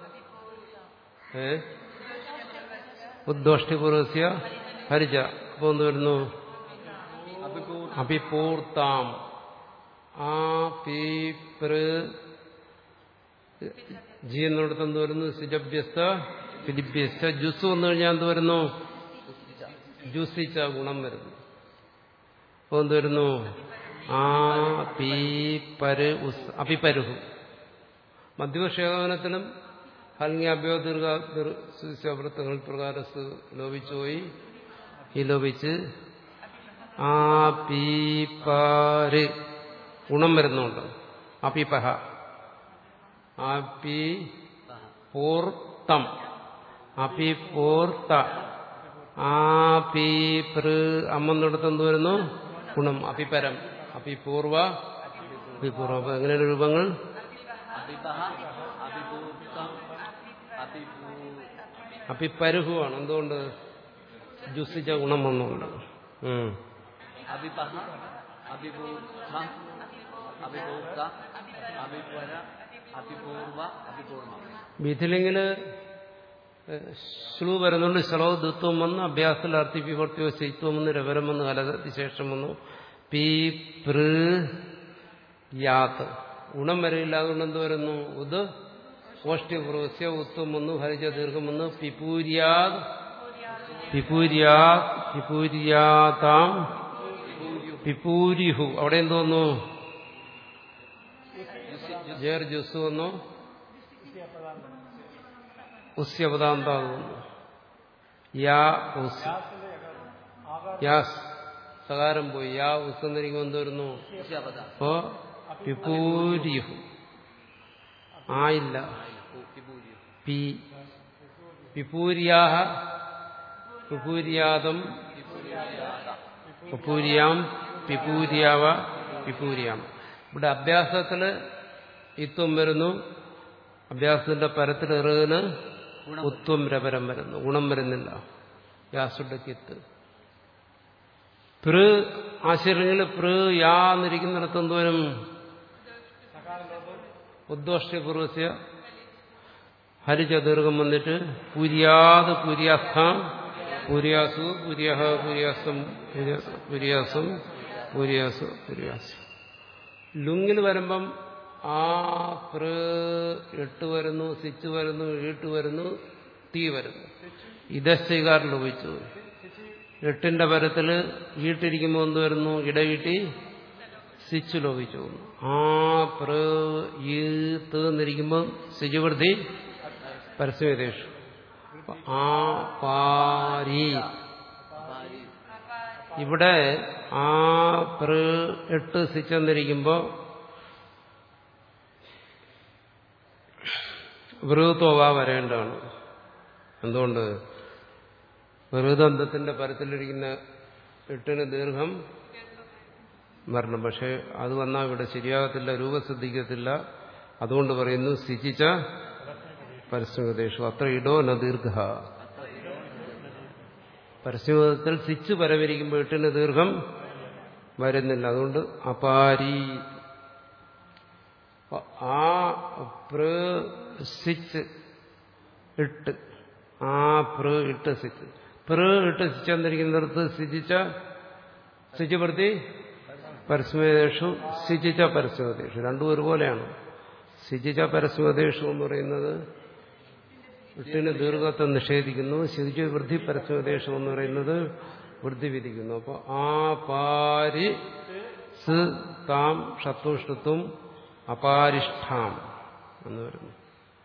ഏ ഉദ്ഘോഷ്ടിപൂർവസ്യ ഹരിജ അപ്പൊ എന്ത് വരുന്നു അഭിപൂർത്താം ആ പി പൃ ജി എന്നിടത്ത് എന്ത് വരുന്നു സിജഭ്യസ്ത ഫിലിഭ്യസ്ത ജുസ് വന്നു കഴിഞ്ഞാൽ എന്ത് വരുന്നു ജുസിച്ച ഗുണം വരുന്നു അപ്പൊ എന്ത് വരുന്നു ആ പി പര് ഉസ് അപിപരുഹു മധ്യപക്ഷേപനത്തിലും ഹൽങ്യാഭ്യോ ദീർഘ വൃത്തങ്ങൾ പ്രകാരസ് ലോപിച്ചുപോയി ഈ ലോപിച്ച് ആ പി പാര് ഗുണം വരുന്നുണ്ട് അപിപഹ അപി പൂർത്തം അപിപൂർത്ത ആപി പൃ അമ്മെന്നിടത്ത് എന്ത് വരുന്നു ഗുണം അപിപരം അപിപൂർവ അപിപൂർവ അപ്പൊ എങ്ങനെയാണ് രൂപങ്ങൾ അഭിപഹ അഭിഭൂക്തം അഭിഭൂ അപിപരുഹുവാണ് എന്തുകൊണ്ട് ജുസിച്ച ഗുണം വന്നുകൊണ്ട് ഉം. അഭിപഹ അഭിഭൂക്തം അഭിഭൂക്ത അഭിപര അഭിപൂർവ അഭിപൂർവ വിധിലിങ്ങില് ശ്ലൂ വരുന്നുണ്ട് ശ്ലോ ദുത്വം വന്ന് അഭ്യാസത്തിൽ അർത്ഥി വിവർത്തിയോ ശൈത്വം വന്ന് രവരം വന്ന് കലശേഷം വന്നു പി പൃ യാത്ത് ഗുണം വരയില്ല അതുകൊണ്ട് എന്ത് വരുന്നു ഉത് ഓഷ്ട്യപൂർവസ്യ ഉത്വം വന്നു ഹരിജ ദീർഘം വന്നു പിപൂര്യാത് പിപൂര്യാ പിപൂര്യാതാം പിപൂരിഹു അവിടെ എന്തോന്നു ജേർ ജുസ് വന്നു ഉസ്യപദാന്താകുന്നു യാ ഉസ് യാസ് സകാരം പോയി യാ ഉസ് എന്നിരിക്കുമ്പോൾ എന്ത് വരുന്നു ഉസ്യാപദ അപ്പോ പിപൂരിഹു ആയില്ല വിഭൂരി പി പിപൂര്യാഹ പിപൂര്യാതം പിപൂര്യാം പിപൂര്യാവ പിപൂര്യാം ഇവിടെ അഭ്യാസത്തില് ഇത്വം വരുന്നു അഭ്യാസത്തിന്റെ പരത്തിൽ എറുകിന് ഉത്വം രപരം വരുന്നു ഗുണം വരുന്നില്ല യാസുഡക്കിത്ത് പൃ ആശയങ്ങളിൽ പൃ യാ എന്നിരിക്കുന്നിടത്ത് എന്തോരും ഉദ്ദോഷ്ടപൂർവസ്യ ഹരിച്ച ദീർഘം വന്നിട്ട് പുര്യാത് പുര്യാസ്ഥാം പുര്യാസു പുര്യഹ പുര്യാസം പുര്യാസം പുര്യാസു പുര്യാസം ലുങ്ങിൽ വരുമ്പം ആ പ്ര എട്ട് വരുന്നു സിച്ച് വരുന്നു ഈട്ട് വരുന്നു തീ വരുന്നു ഇതസ്വീകാരം ലോപിച്ചു എട്ടിന്റെ പരത്തില് ഈട്ടിരിക്കുമ്പോൾ എന്ത് വരുന്നു ഇടവീട്ടി സിച്ച് ലോപിച്ചു പോകുന്നു ആ പ്ര ഈ ത് എന്നിരിക്കുമ്പോൾ സിജുവൃത്തി പരസ്യവേദേശു ആ പാരി ഇവിടെ ആ പ്ര എട്ട് സിച്ച് എന്നിരിക്കുമ്പോൾ വൃതോവ വരേണ്ടതാണ് എന്തുകൊണ്ട് വൃതന്തത്തിന്റെ പരത്തിലിരിക്കുന്ന എട്ടിന് ദീർഘം വരണം പക്ഷെ അത് വന്നാൽ ഇവിടെ ശരിയാകത്തില്ല രൂപസിദ്ധിക്കത്തില്ല അതുകൊണ്ട് പറയുന്നു സിച്ചിച്ച പരസ്യഗതേഷു അത്ര ഇടോ ന ദീർഘ പരസ്യഗതത്തിൽ സിച്ച് പരവരിക്കുമ്പോൾ എട്ടിന് ദീർഘം വരുന്നില്ല അതുകൊണ്ട് അപാരി ആ പ്ര സിച്ച് ഇട്ട് ആ പ്ര ഇട്ട് സിച്ച് പ്ര ഇട്ട് സിച്ച് എന്നിരിക്കുന്നിടത്ത് സിജിച്ച സിജുപ്രതി പരസ്മേഷു സിജിച്ച പരസ്മതേഷു രണ്ടും ഒരുപോലെയാണ് സിജിച്ച പരസ്മതേഷു എന്ന് പറയുന്നത് വിട്ടിന് ദീർഘത്വം നിഷേധിക്കുന്നു ശുചി വൃദ്ധി പരസ്മതേഷു എന്ന് പറയുന്നത് വൃദ്ധി വിധിക്കുന്നു അപ്പോൾ ആ പാരി സ് താം ഷത്വഷ്ടത്വം അപാരിഷ്ഠാം എന്ന് വരുന്നു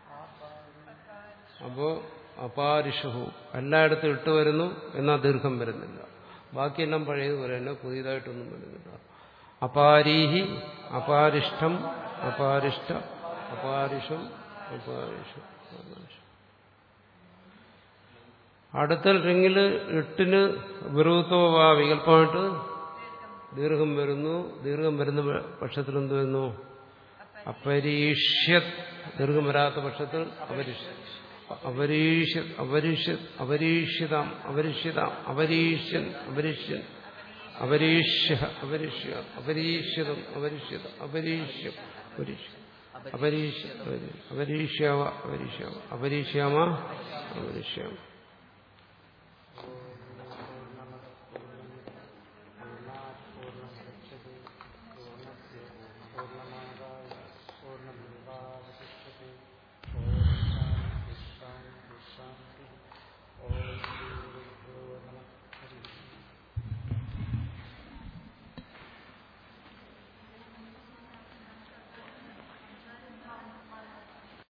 അപ്പോ അപാരിഷഹു എല്ലായിടത്തും ഇട്ട് വരുന്നു എന്നാൽ ദീർഘം വരുന്നില്ല ബാക്കിയെല്ലാം പഴയതുപോലെ തന്നെ പുതിയതായിട്ടൊന്നും വരുന്നില്ല അപാരീഹി അപാരിഷ്ടം അപാരിഷ്ട അപാരിഷം അപാരിഷം അപാരിഷം അടുത്ത റിങ്ങില് എട്ടിന് വിറുത്തോവാ വികല്പമായിട്ട് ദീർഘം വരുന്നു ദീർഘം വരുന്ന പക്ഷത്തിൽ എന്ത് വരുന്നു അപരീഷ്യത് ദീർഘം വരാത്ത പക്ഷത്തിൽ അപരീഷ അപരീഷ അപരീഷ അപരീക്ഷിതാം അപരിഷ്യതാം അപരീഷ്യൻ അപരീഷ്യൻ അപരീഷ്യ അപരീഷ്യ അപരീക്ഷിതം അപരീക്ഷിത അപരീഷ്യം അപരീഷ്യ അപരീഷ്യ അപരീഷ്യാവ അപരീഷ്യാവ അപരീഷ്യാമ അപരീഷ്യാമ